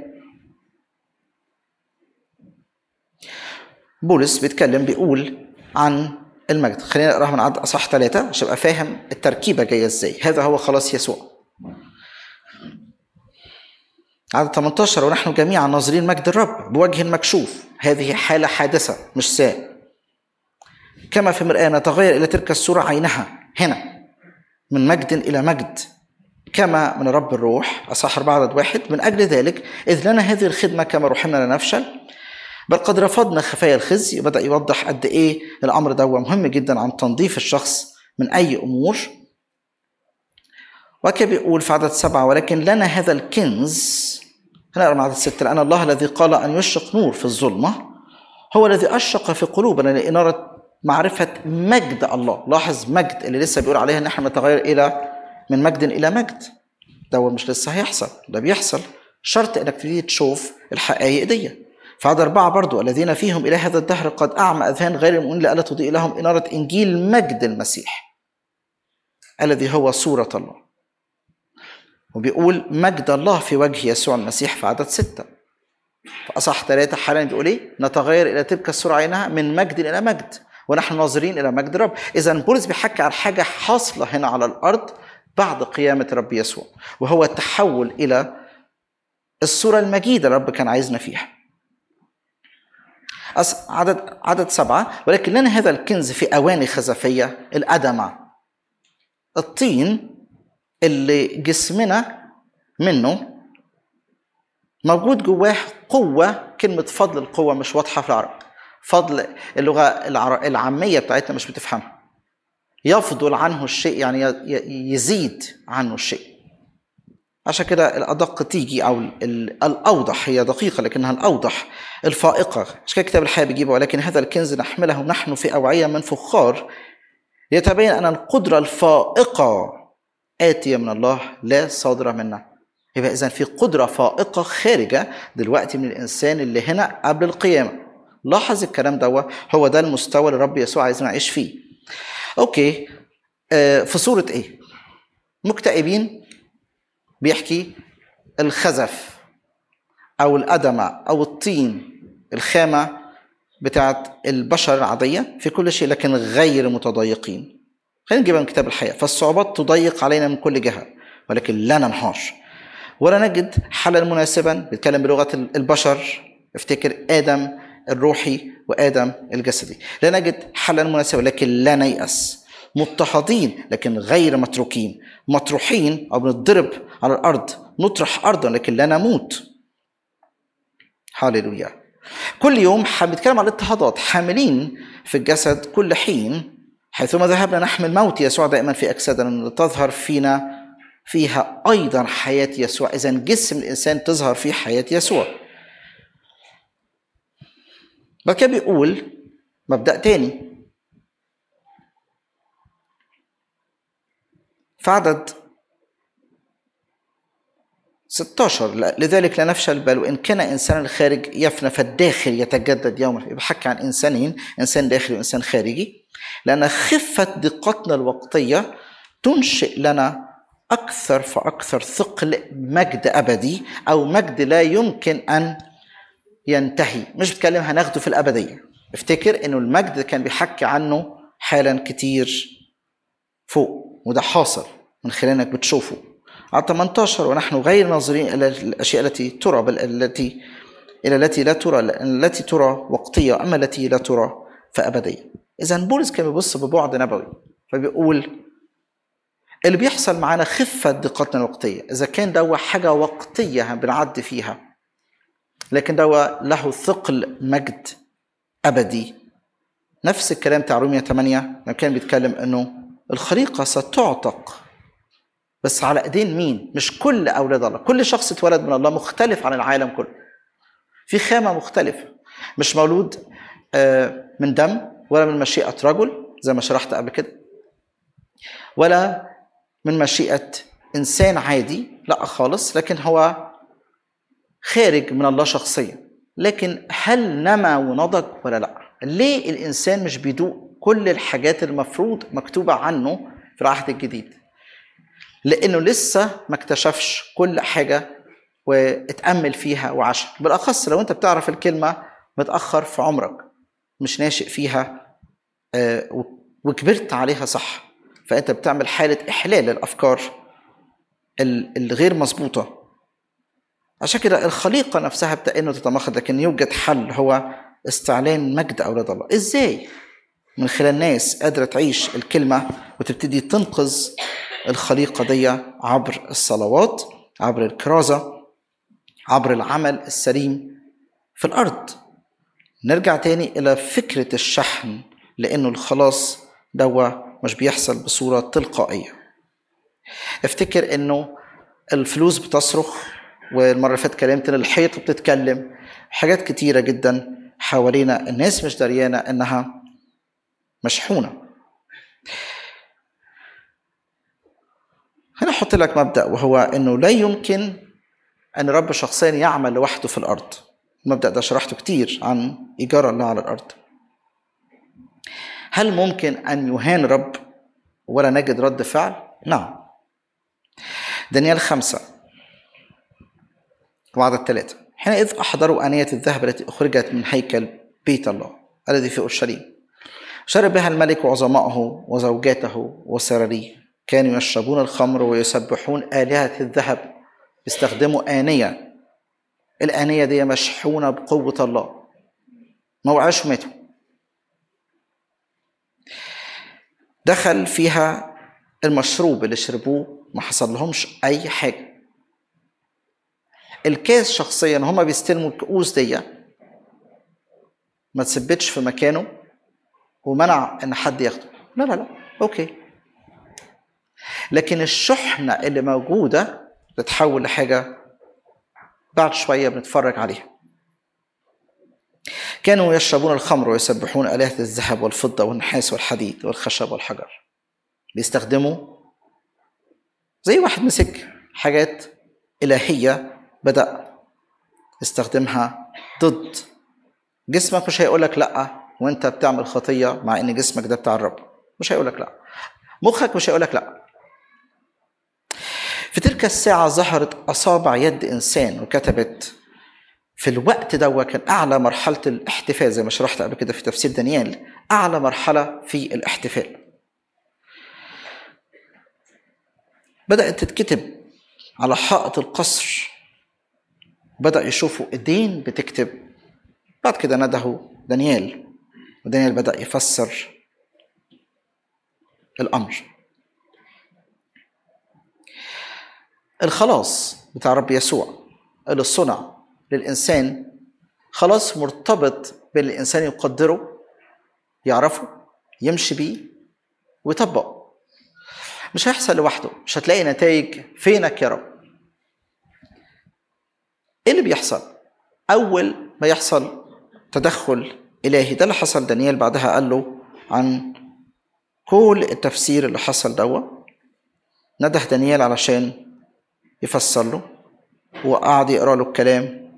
بولس بيتكلم بيقول عن المجد خلينا نقراها من عدد اصح ثلاثة عشان ابقى فاهم التركيبة جاية ازاي هذا هو خلاص يسوع عدد 18 ونحن جميعا ناظرين مجد الرب بوجه مكشوف هذه حالة حادثة مش ساء كما في مرآة نتغير إلى تلك الصورة عينها هنا من مجد إلى مجد كما من رب الروح أصح أربعة عدد واحد من أجل ذلك إذ لنا هذه الخدمة كما روحنا لا نفشل بل قد رفضنا خفايا الخزي وبدأ يوضح قد إيه الأمر ده مهم جدا عن تنظيف الشخص من أي أمور وكان بيقول في عدد سبعة ولكن لنا هذا الكنز هنقرا من عدد ستة لأن الله الذي قال أن يشرق نور في الظلمة هو الذي أشرق في قلوبنا لإنارة معرفة مجد الله لاحظ مجد اللي لسه بيقول عليها إن احنا نتغير إلى من مجد إلى مجد ده مش لسه هيحصل ده بيحصل شرط إنك تبتدي تشوف الحقائق دي في عدد أربعة برضو الذين فيهم إلى هذا الدهر قد أعمى أذهان غير المؤمنين لألا تضيء لهم إنارة إنجيل مجد المسيح الذي هو صورة الله وبيقول مجد الله في وجه يسوع المسيح في عدد ستة في أصح ثلاثة حالا بيقول إيه نتغير إلى تلك السرعة عينها من مجد إلى مجد ونحن ناظرين إلى مجد الرب إذا بولس بيحكي عن حاجة حاصلة هنا على الأرض بعد قيامة الرب يسوع وهو التحول إلى الصورة المجيدة الرب كان عايزنا فيها عدد عدد سبعة ولكن لنا هذا الكنز في أواني خزفية الأدمة الطين اللي جسمنا منه موجود جواه قوة كلمة فضل القوة مش واضحة في العرب فضل اللغة العامية بتاعتنا مش بتفهمها يفضل عنه الشيء يعني يزيد عنه الشيء عشان كده الأدق تيجي أو الأوضح هي دقيقة لكنها الأوضح الفائقة عشان كده كتاب الحياة بيجيبه ولكن هذا الكنز نحمله نحن في أوعية من فخار ليتبين أن القدرة الفائقة آتية من الله لا صادرة منا يبقى إذا في قدرة فائقة خارجة دلوقتي من الإنسان اللي هنا قبل القيامة لاحظ الكلام ده هو ده المستوى اللي رب يسوع عايزنا نعيش فيه أوكي آه في صورة إيه؟ مكتئبين بيحكي الخزف او الادمه او الطين الخامه بتاعت البشر العاديه في كل شيء لكن غير متضايقين خلينا نجيبها من كتاب الحياه فالصعوبات تضيق علينا من كل جهه ولكن لا ننهار ولا نجد حلا مناسبا بيتكلم بلغه البشر افتكر ادم الروحي وادم الجسدي لا نجد حلا مناسبا لكن لا نيأس مضطهدين لكن غير متروكين مطروحين او بنضرب على الارض نطرح ارضا لكن لا نموت هاليلويا كل يوم بنتكلم عن الاضطهادات حاملين في الجسد كل حين حيثما ذهبنا نحمل موت يسوع دائما في اجسادنا تظهر فينا فيها ايضا حياه يسوع اذا جسم الانسان تظهر فيه حياه يسوع بعد كده بيقول مبدا تاني في عدد 16 لذلك لا نفشل بل وان كان انسان الخارج يفنى فالداخل يتجدد يوما بحكي عن انسانين انسان داخلي وانسان خارجي لان خفه دقتنا الوقتيه تنشئ لنا اكثر فاكثر ثقل مجد ابدي او مجد لا يمكن ان ينتهي مش بتكلم هناخده في الابديه افتكر انه المجد كان بيحكي عنه حالا كتير فوق وده حاصل من خلال انك بتشوفه على 18 ونحن غير ناظرين الى الاشياء التي ترى بل التي الى التي لا ترى التي ترى وقتيه اما التي لا ترى فابديه. اذا بولس كان بيبص ببعد نبوي فبيقول اللي بيحصل معانا خفه دقتنا الوقتيه، اذا كان ده حاجه وقتيه بنعدي فيها لكن ده له ثقل مجد ابدي. نفس الكلام بتاع رومية 8 لما كان بيتكلم انه الخليقه ستعتق بس على ايدين مين؟ مش كل اولاد الله، كل شخص اتولد من الله مختلف عن العالم كله. في خامه مختلفه، مش مولود من دم ولا من مشيئه رجل زي ما شرحت قبل كده. ولا من مشيئه انسان عادي، لا خالص، لكن هو خارج من الله شخصيا. لكن هل نما ونضج ولا لا؟ ليه الانسان مش بيدوق كل الحاجات المفروض مكتوبه عنه في العهد الجديد؟ لانه لسه ما اكتشفش كل حاجه واتامل فيها وعاشها بالاخص لو انت بتعرف الكلمه متاخر في عمرك مش ناشئ فيها وكبرت عليها صح فانت بتعمل حاله احلال للافكار الغير مظبوطه عشان كده الخليقه نفسها بتا انه تتمخض لكن يوجد حل هو استعلان مجد اولاد الله ازاي من خلال ناس قادره تعيش الكلمه وتبتدي تنقذ الخليقة دي عبر الصلوات عبر الكرازة عبر العمل السليم في الأرض نرجع تاني إلى فكرة الشحن لأنه الخلاص دوا مش بيحصل بصورة تلقائية افتكر انه الفلوس بتصرخ والمرة اللي فاتت كلمت ان الحيط بتتكلم حاجات كتيرة جدا حوالينا الناس مش دريانة انها مشحونة هنا احط لك مبدا وهو انه لا يمكن ان رب شخصيا يعمل لوحده في الارض المبدا ده شرحته كتير عن ايجار الله على الارض هل ممكن ان يهان رب ولا نجد رد فعل نعم دانيال خمسة وعدد الثلاثة حينئذ أحضروا آنية الذهب التي أخرجت من هيكل بيت الله الذي في أورشليم شرب بها الملك وعظمائه وزوجاته وسراريه كانوا يشربون الخمر ويسبحون آلهة الذهب يستخدموا آنية الآنية دي مشحونة بقوة الله ما وقعش ماتوا دخل فيها المشروب اللي شربوه ما حصل لهمش أي حاجة الكاس شخصيا هما بيستلموا الكؤوس دي ما تثبتش في مكانه ومنع ان حد ياخده لا لا لا اوكي لكن الشحنه اللي موجوده تتحول لحاجه بعد شويه بنتفرج عليها كانوا يشربون الخمر ويسبحون آلهة الذهب والفضة والنحاس والحديد والخشب والحجر بيستخدموا زي واحد مسك حاجات إلهية بدأ يستخدمها ضد جسمك مش هيقول لك لا وانت بتعمل خطية مع ان جسمك ده بتاع الرب مش هيقول لك لا مخك مش هيقول لك لا في تلك الساعة ظهرت أصابع يد إنسان وكتبت في الوقت ده كان أعلى مرحلة الاحتفال زي ما شرحت قبل كده في تفسير دانيال أعلى مرحلة في الاحتفال بدأت تتكتب على حائط القصر بدأ يشوفوا إيدين بتكتب بعد كده ندهوا دانيال ودانيال بدأ يفسر الأمر الخلاص بتاع رب يسوع اللي صنع للإنسان خلاص مرتبط باللي الإنسان يقدره يعرفه يمشي بيه ويطبقه مش هيحصل لوحده مش هتلاقي نتائج فينك يا رب ايه اللي بيحصل اول ما يحصل تدخل الهي ده اللي حصل دانيال بعدها قال له عن كل التفسير اللي حصل دوا نده دانيال علشان يفسر له وقعد يقرا له الكلام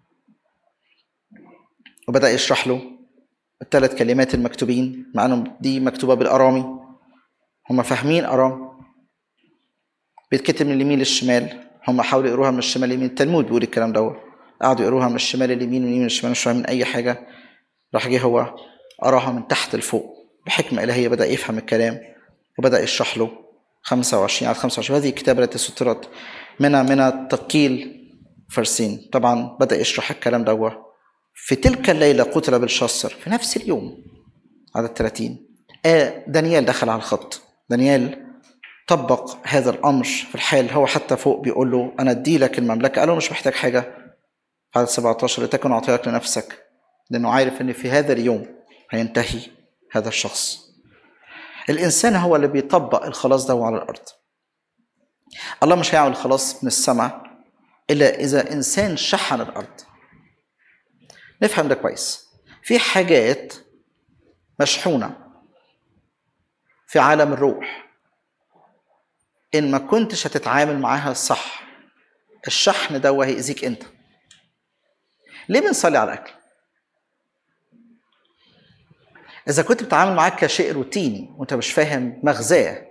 وبدا يشرح له الثلاث كلمات المكتوبين مع انهم دي مكتوبه بالارامي هم فاهمين ارام بيتكتب من اليمين للشمال هم حاولوا يقروها من الشمال لليمين التلمود بيقول الكلام دوت قعدوا يقروها من الشمال لليمين ومن اليمين للشمال مش فاهمين اي حاجه راح جه هو قراها من تحت لفوق بحكمه الهيه بدا يفهم الكلام وبدا يشرح له 25 على 25 هذه الكتابه التي سطرت منها من تقيل فرسين طبعا بدا يشرح الكلام دوت في تلك الليله قتل بالشصر في نفس اليوم عدد 30 آه دانيال دخل على الخط دانيال طبق هذا الامر في الحال هو حتى فوق بيقول له انا ادي لك المملكه قال له مش محتاج حاجه عدد 17 لتكن اعطيك لنفسك لانه عارف ان في هذا اليوم هينتهي هذا الشخص الانسان هو اللي بيطبق الخلاص ده على الارض الله مش هيعمل خلاص من السماء الا اذا انسان شحن الارض نفهم ده كويس في حاجات مشحونه في عالم الروح ان ما كنتش هتتعامل معاها صح الشحن ده هيأذيك انت ليه بنصلي على الاكل اذا كنت بتتعامل معاك كشيء روتيني وانت مش فاهم مغزاه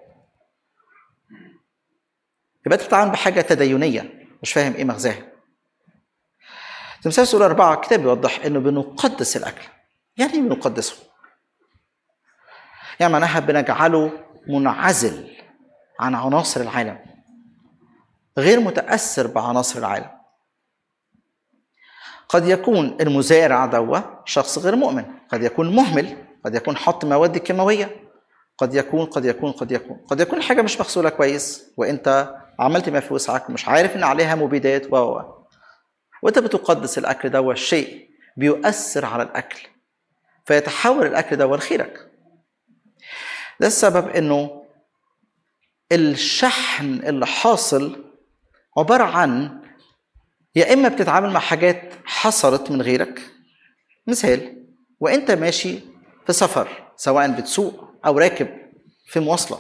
يبقى انت بتتعامل بحاجه تدينيه مش فاهم ايه مغزاها تمثال سورة أربعة كتاب بيوضح إنه بنقدس الأكل يعني إيه بنقدسه؟ يعني معناها بنجعله منعزل عن عناصر العالم غير متأثر بعناصر العالم قد يكون المزارع دوا شخص غير مؤمن قد يكون مهمل قد يكون حط مواد كيماوية قد يكون قد يكون قد يكون قد يكون حاجة مش مغسولة كويس وانت عملت ما في وسعك ومش عارف ان عليها مبيدات و وانت بتقدس الاكل ده الشيء بيؤثر على الاكل فيتحول الاكل ده لخيرك ده السبب انه الشحن اللي حاصل عبارة عن يا إما بتتعامل مع حاجات حصلت من غيرك مثال وأنت ماشي في سفر سواء بتسوق أو راكب في مواصلة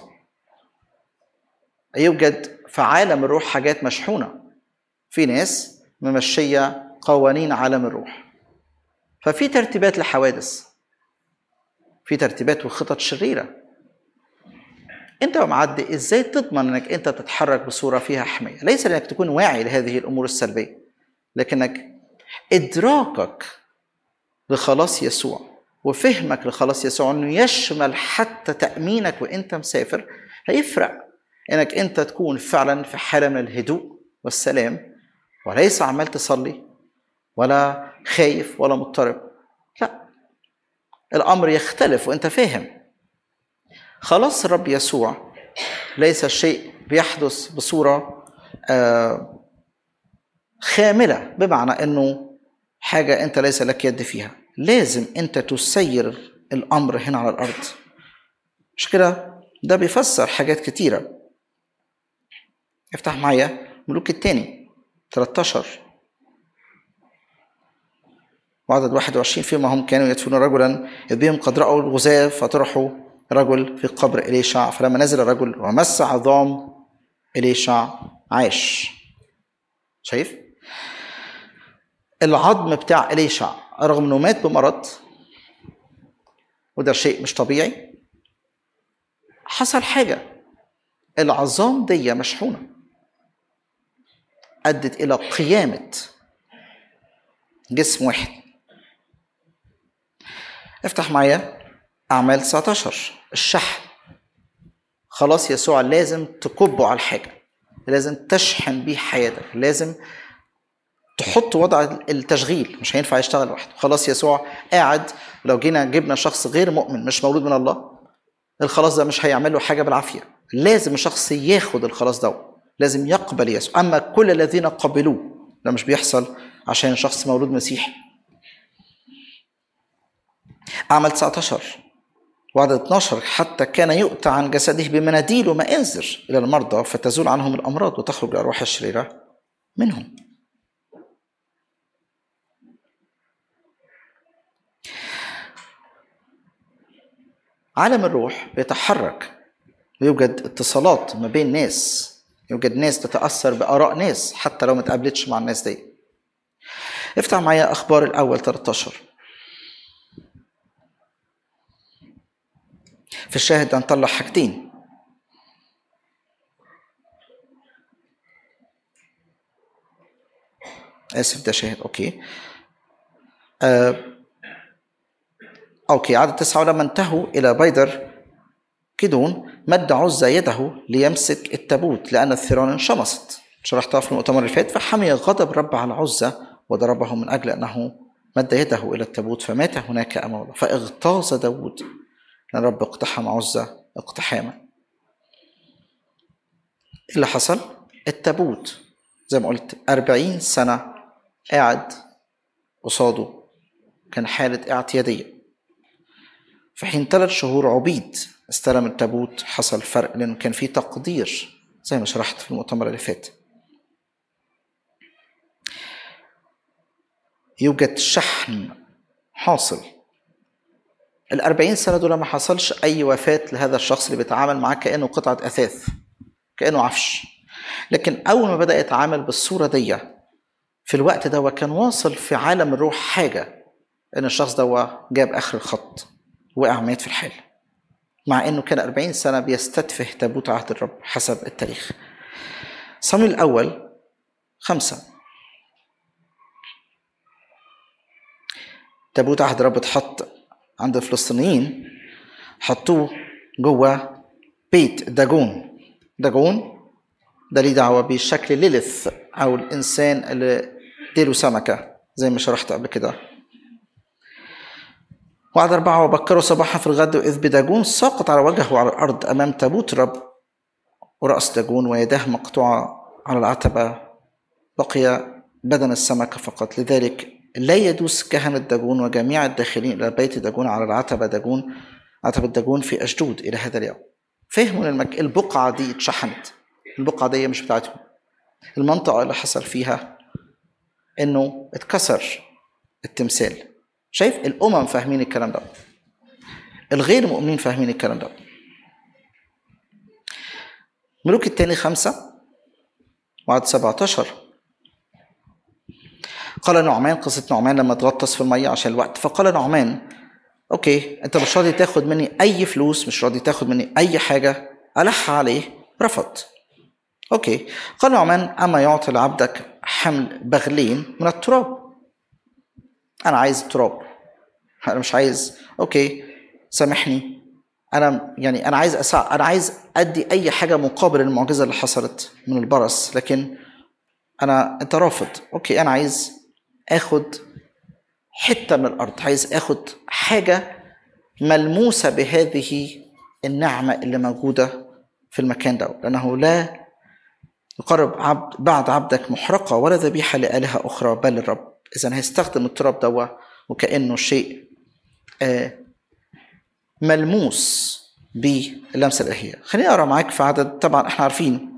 يوجد في عالم الروح حاجات مشحونة في ناس ممشية قوانين عالم الروح ففي ترتيبات لحوادث في ترتيبات وخطط شريره انت ومعدي ازاي تضمن انك انت تتحرك بصوره فيها حمايه ليس لانك تكون واعي لهذه الامور السلبيه لكنك ادراكك لخلاص يسوع وفهمك لخلاص يسوع انه يشمل حتى تامينك وانت مسافر هيفرق انك انت تكون فعلا في حاله من الهدوء والسلام وليس عمال تصلي ولا خايف ولا مضطرب لا الامر يختلف وانت فاهم خلاص الرب يسوع ليس شيء بيحدث بصورة خاملة بمعنى أنه حاجة أنت ليس لك يد فيها لازم أنت تسير الأمر هنا على الأرض مش كده ده بيفسر حاجات كتيرة افتح معايا ملوك التاني 13 وعدد 21 فيما هم كانوا يدفنون رجلا إذ بهم قد رأوا الغزاة فطرحوا رجل في قبر إليشع فلما نزل الرجل ومس عظام إليشع عاش شايف؟ العظم بتاع إليشع رغم إنه مات بمرض وده شيء مش طبيعي حصل حاجة العظام دي مشحونة أدت إلى قيامة جسم واحد افتح معايا أعمال 19 الشحن خلاص يسوع لازم تكبه على الحاجة لازم تشحن بيه حياتك لازم تحط وضع التشغيل مش هينفع يشتغل لوحده خلاص يسوع قاعد لو جينا جبنا شخص غير مؤمن مش مولود من الله الخلاص ده مش هيعمل له حاجة بالعافية لازم الشخص ياخد الخلاص ده لازم يقبل يسوع أما كل الذين قبلوه ده مش بيحصل عشان شخص مولود مسيحي أعمال 19 وعدد 12 حتى كان يؤتى عن جسده بمناديل ومآزر إلى المرضى فتزول عنهم الأمراض وتخرج الأرواح الشريرة منهم عالم الروح بيتحرك ويوجد اتصالات ما بين ناس يوجد ناس تتأثر بآراء ناس حتى لو ما تقابلتش مع الناس دي افتح معايا أخبار الأول 13 في الشاهد هنطلع حاجتين آسف ده شاهد أوكي آه. أوكي عدد تسعة ولما انتهوا إلى بيدر كدون مد عزة يده ليمسك التابوت لأن الثيران انشمست شرحتها في المؤتمر اللي فات فحمي غضب رب على عزة وضربه من أجل أنه مد يده إلى التابوت فمات هناك أمام الله فاغتاظ داود لأن الرب اقتحم عزة اقتحاما اللي حصل التابوت زي ما قلت أربعين سنة قاعد قصاده كان حالة اعتيادية في حين ثلاث شهور عبيد استلم التابوت حصل فرق لأنه كان في تقدير زي ما شرحت في المؤتمر اللي فات يوجد شحن حاصل الأربعين سنة دول ما حصلش أي وفاة لهذا الشخص اللي بيتعامل معاه كأنه قطعة أثاث كأنه عفش لكن أول ما بدأ يتعامل بالصورة دي في الوقت ده كان واصل في عالم الروح حاجة إن الشخص ده جاب آخر الخط وقع مات في الحال مع إنه كان أربعين سنة بيستتفه تابوت عهد الرب حسب التاريخ صمويل الأول خمسة تابوت عهد الرب اتحط عند الفلسطينيين حطوه جوه بيت داجون داجون ده ليه دعوه بشكل ليلث او الانسان اللي ديله سمكه زي ما شرحت قبل كده وعد أربعة وبكروا صباحا في الغد إذ بداجون ساقط على وجهه على الأرض أمام تابوت الرب ورأس داجون ويداه مقطوعة على العتبة بقي بدن السمكة فقط لذلك لا يدوس كهنة داجون وجميع الداخلين إلى بيت داجون على العتبة داجون عتبة داجون في أشدود إلى هذا اليوم فهموا المك... البقعة دي اتشحنت البقعة دي مش بتاعتهم المنطقة اللي حصل فيها إنه اتكسر التمثال شايف الأمم فاهمين الكلام ده الغير مؤمنين فاهمين الكلام ده ملوك التاني خمسة وعد 17 قال نعمان قصة نعمان لما تغطس في المية عشان الوقت فقال نعمان اوكي انت مش راضي تاخد مني اي فلوس مش راضي تاخد مني اي حاجة ألح عليه رفض اوكي قال نعمان اما يعطي لعبدك حمل بغلين من التراب انا عايز تراب انا مش عايز اوكي سامحني انا يعني انا عايز أسع... انا عايز ادي اي حاجه مقابل المعجزه اللي حصلت من البرص لكن انا انت رافض اوكي انا عايز اخد حته من الارض عايز اخد حاجه ملموسه بهذه النعمه اللي موجوده في المكان ده لانه لا يقرب عبد بعد عبدك محرقه ولا ذبيحه لالهه اخرى بل الرب اذا هيستخدم التراب ده وكانه شيء ملموس باللمسه الالهيه خليني اقرا معاك في عدد طبعا احنا عارفين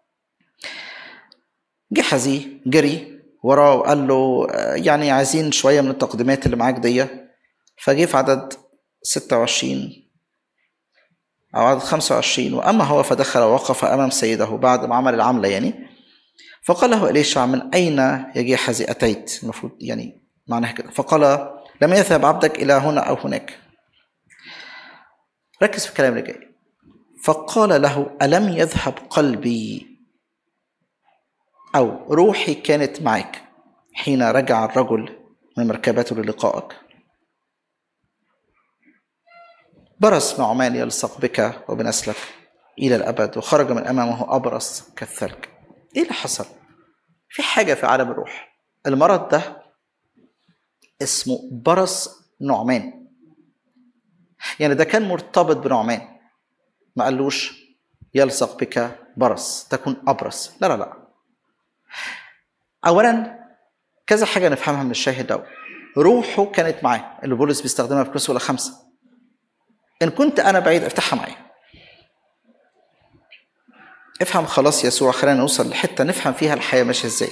جحزي جري وراه وقال له آه، يعني عايزين شويه من التقديمات اللي معاك دي فجه في عدد 26 أو عدد 25 وأما هو فدخل ووقف أمام سيده بعد ما عمل العملة يعني فقال له إليشع من أين يا جحزي أتيت المفروض يعني معناها كده فقال لم يذهب عبدك إلى هنا أو هناك ركز في الكلام اللي جاي فقال له ألم يذهب قلبي أو روحي كانت معك حين رجع الرجل من مركبته للقائك برص نعمان يلصق بك وبنسلك إلى الأبد وخرج من أمامه أبرص كالثلج إيه اللي حصل؟ في حاجة في عالم الروح المرض ده اسمه برص نعمان يعني ده كان مرتبط بنعمان ما قالوش يلصق بك برص تكون أبرص لا لا لا أولا كذا حاجة نفهمها من الشاهد ده روحه كانت معاه اللي بولس بيستخدمها في كروس ولا خمسة إن كنت أنا بعيد افتحها معايا افهم خلاص يسوع خلينا نوصل لحتة نفهم فيها الحياة ماشية ازاي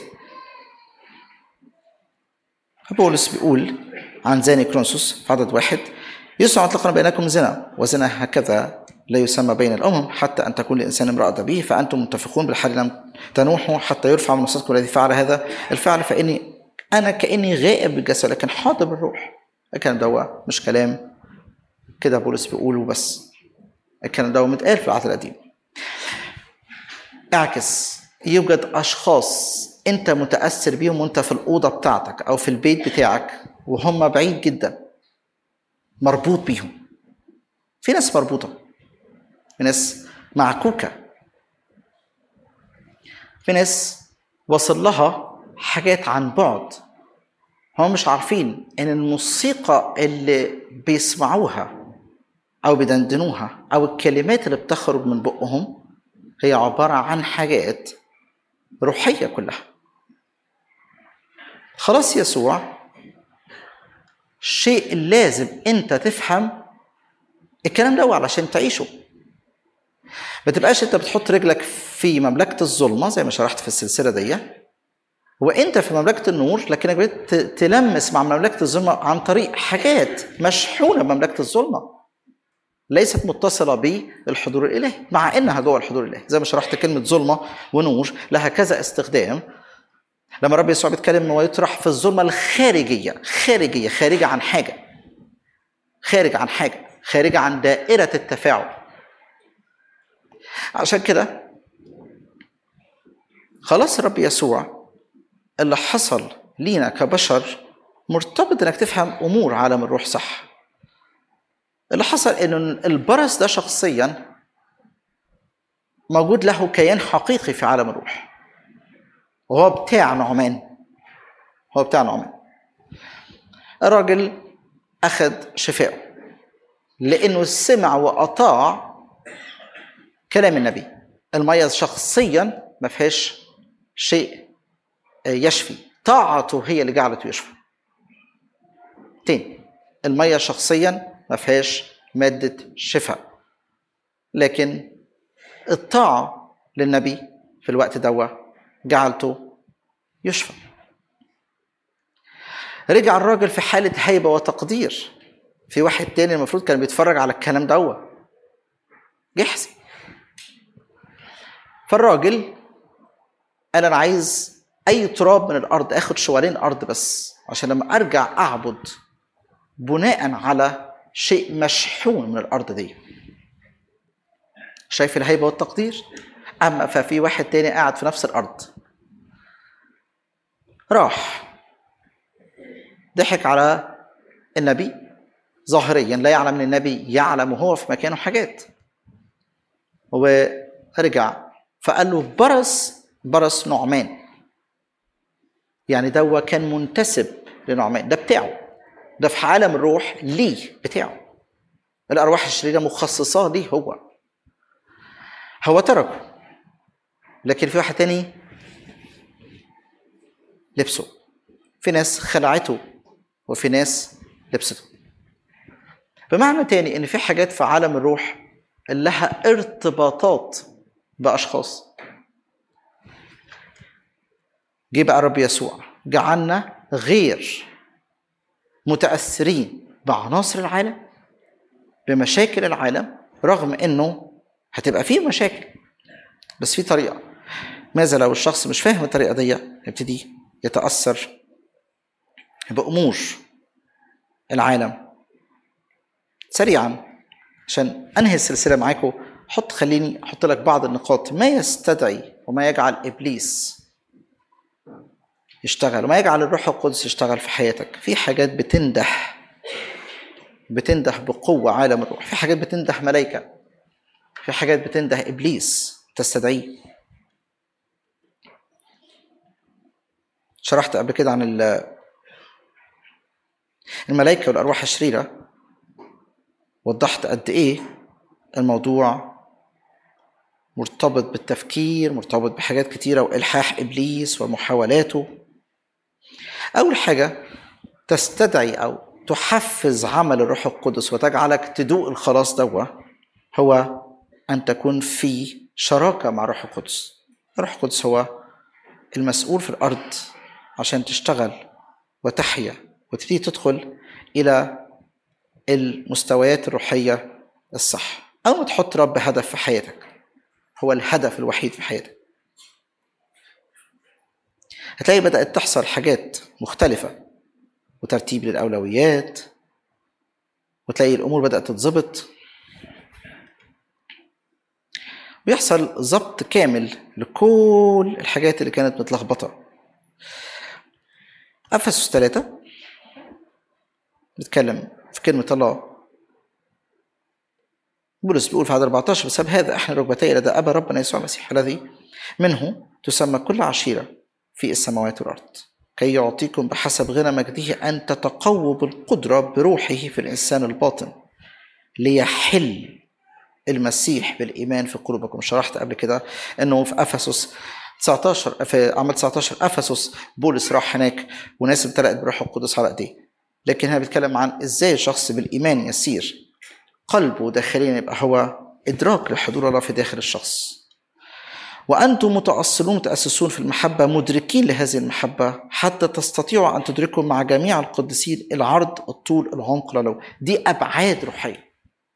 بولس بيقول عن زاني كرونسوس في عدد واحد يسوع أطلقنا بينكم زنا وزنا هكذا لا يسمى بين الأمم حتى أن تكون لإنسان امرأة به فأنتم متفقون بالحال لم تنوحوا حتى يرفع من وسطكم الذي فعل هذا الفعل فإني أنا كأني غائب بالجسد لكن حاضر بالروح الكلام ده مش كلام كده بولس بيقوله بس الكلام ده متقال في العهد القديم اعكس يوجد اشخاص انت متاثر بيهم وانت في الاوضه بتاعتك او في البيت بتاعك وهم بعيد جدا مربوط بيهم في ناس مربوطه في ناس معكوكه في ناس وصل لها حاجات عن بعد هم مش عارفين ان الموسيقى اللي بيسمعوها او بيدندنوها او الكلمات اللي بتخرج من بقهم هي عباره عن حاجات روحيه كلها خلاص يسوع شيء لازم انت تفهم الكلام ده علشان تعيشه ما تبقاش انت بتحط رجلك في مملكه الظلمه زي ما شرحت في السلسله دي وانت في مملكه النور لكنك بقيت تلمس مع مملكه الظلمه عن طريق حاجات مشحونه بمملكه الظلمه ليست متصله بالحضور الالهي مع انها جوه الحضور الالهي زي ما شرحت كلمه ظلمه ونور لها كذا استخدام لما رب يسوع بيتكلم ويطرح في الظلمه الخارجيه خارجيه خارجه عن حاجه خارج عن حاجه خارجه عن دائره التفاعل عشان كده خلاص الرب يسوع اللي حصل لينا كبشر مرتبط انك تفهم امور عالم الروح صح اللي حصل ان البرص ده شخصيا موجود له كيان حقيقي في عالم الروح وهو بتاع نعمان هو بتاع نعمان الراجل اخذ شفائه لانه سمع واطاع كلام النبي الميه شخصيا ما فيهاش شيء يشفي طاعته هي اللي جعلته يشفى تاني الميه شخصيا ما فيهاش مادة شفاء لكن الطاعة للنبي في الوقت دوا جعلته يشفى رجع الراجل في حالة هيبة وتقدير في واحد تاني المفروض كان بيتفرج على الكلام دوا جحسي فالراجل قال انا عايز اي تراب من الارض اخد شوالين ارض بس عشان لما ارجع اعبد بناء على شيء مشحون من الارض دي شايف الهيبه والتقدير اما ففي واحد تاني قاعد في نفس الارض راح ضحك على النبي ظاهريا لا يعلم ان النبي يعلم وهو في مكانه حاجات ورجع فقال له برص برص نعمان يعني ده كان منتسب لنعمان ده بتاعه ده في عالم الروح ليه بتاعه الارواح الشريره مخصصه ليه هو هو تركه لكن في واحد تاني لبسه في ناس خلعته وفي ناس لبسته بمعنى تاني ان في حاجات في عالم الروح اللي لها ارتباطات باشخاص جه بقى الرب يسوع جعلنا غير متاثرين بعناصر العالم بمشاكل العالم رغم انه هتبقى فيه مشاكل بس في طريقه ماذا لو الشخص مش فاهم الطريقه دي يبتدي يتاثر بامور العالم سريعا عشان انهي السلسله معاكم حط خليني احط لك بعض النقاط ما يستدعي وما يجعل ابليس يشتغل وما يجعل الروح القدس يشتغل في حياتك في حاجات بتندح بتنده بقوة عالم الروح في حاجات بتنده ملائكة في حاجات بتنده إبليس تستدعيه شرحت قبل كده عن الملائكة والأرواح الشريرة وضحت قد إيه الموضوع مرتبط بالتفكير مرتبط بحاجات كتيرة وإلحاح إبليس ومحاولاته أول حاجة تستدعي أو تحفز عمل الروح القدس وتجعلك تدوق الخلاص دوا هو أن تكون في شراكة مع الروح القدس الروح القدس هو المسؤول في الأرض عشان تشتغل وتحيا وتبتدي تدخل إلى المستويات الروحية الصح أو ما تحط رب هدف في حياتك هو الهدف الوحيد في حياتك هتلاقي بدأت تحصل حاجات مختلفة وترتيب للأولويات وتلاقي الأمور بدأت تتظبط ويحصل ضبط كامل لكل الحاجات اللي كانت متلخبطة أفسس ثلاثة بيتكلم في كلمة الله بولس بيقول في عدد 14 بسبب هذا احنا ركبتي لدى ابا ربنا يسوع المسيح الذي منه تسمى كل عشيره في السماوات والارض كي يعطيكم بحسب غنى مجده ان تتقووا بالقدره بروحه في الانسان الباطن ليحل المسيح بالايمان في قلوبكم شرحت قبل كده انه في افسس 19 في عمل 19 افسس بولس راح هناك وناس امتلأت بالروح القدس على ايديه لكن هنا بيتكلم عن ازاي الشخص بالايمان يسير قلبه داخليا يبقى هو ادراك لحضور الله في داخل الشخص وانتم متاصلون متاسسون في المحبه مدركين لهذه المحبه حتى تستطيعوا ان تدركوا مع جميع القديسين العرض الطول العمق العلو دي ابعاد روحيه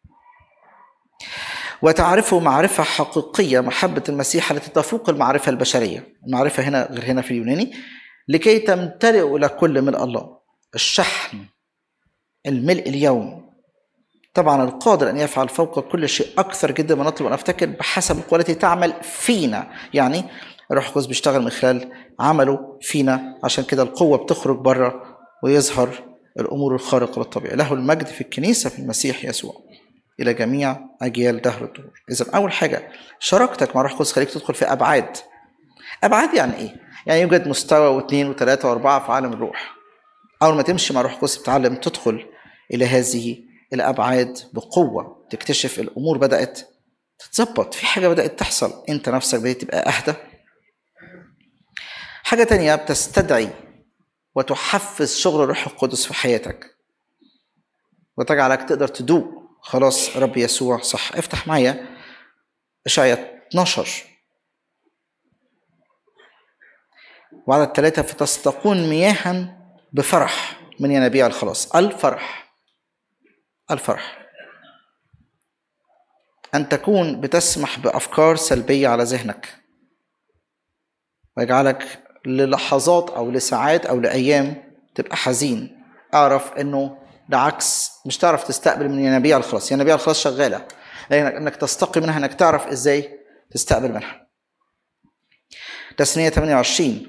وتعرفوا معرفة حقيقية محبة المسيح التي تفوق المعرفة البشرية المعرفة هنا غير هنا في اليوناني لكي تمتلئوا إلى كل ملء الله الشحن الملء اليوم طبعا القادر ان يفعل فوق كل شيء اكثر جدا ما نطلب ان افتكر بحسب القوه التي تعمل فينا يعني الروح القدس بيشتغل من خلال عمله فينا عشان كده القوه بتخرج بره ويظهر الامور الخارقه للطبيعه له المجد في الكنيسه في المسيح يسوع الى جميع اجيال دهر الدهور اذا اول حاجه شراكتك مع الروح القدس خليك تدخل في ابعاد ابعاد يعني ايه يعني يوجد مستوى واثنين وثلاثه واربعه في عالم الروح اول ما تمشي مع الروح القدس بتتعلم تدخل الى هذه الابعاد بقوه تكتشف الامور بدات تتظبط في حاجه بدات تحصل انت نفسك بدات تبقى اهدى حاجه تانية بتستدعي وتحفز شغل الروح القدس في حياتك وتجعلك تقدر تدوق خلاص رب يسوع صح افتح معايا اشعياء 12 وعدد ثلاثة فتستقون مياها بفرح من ينابيع الخلاص الفرح الفرح أن تكون بتسمح بأفكار سلبية على ذهنك ويجعلك للحظات أو لساعات أو لأيام تبقى حزين أعرف إنه بالعكس مش تعرف تستقبل من ينابيع الخلاص ينابيع الخلاص شغالة لأنك إنك تستقي منها إنك تعرف إزاي تستقبل منها تسمية 28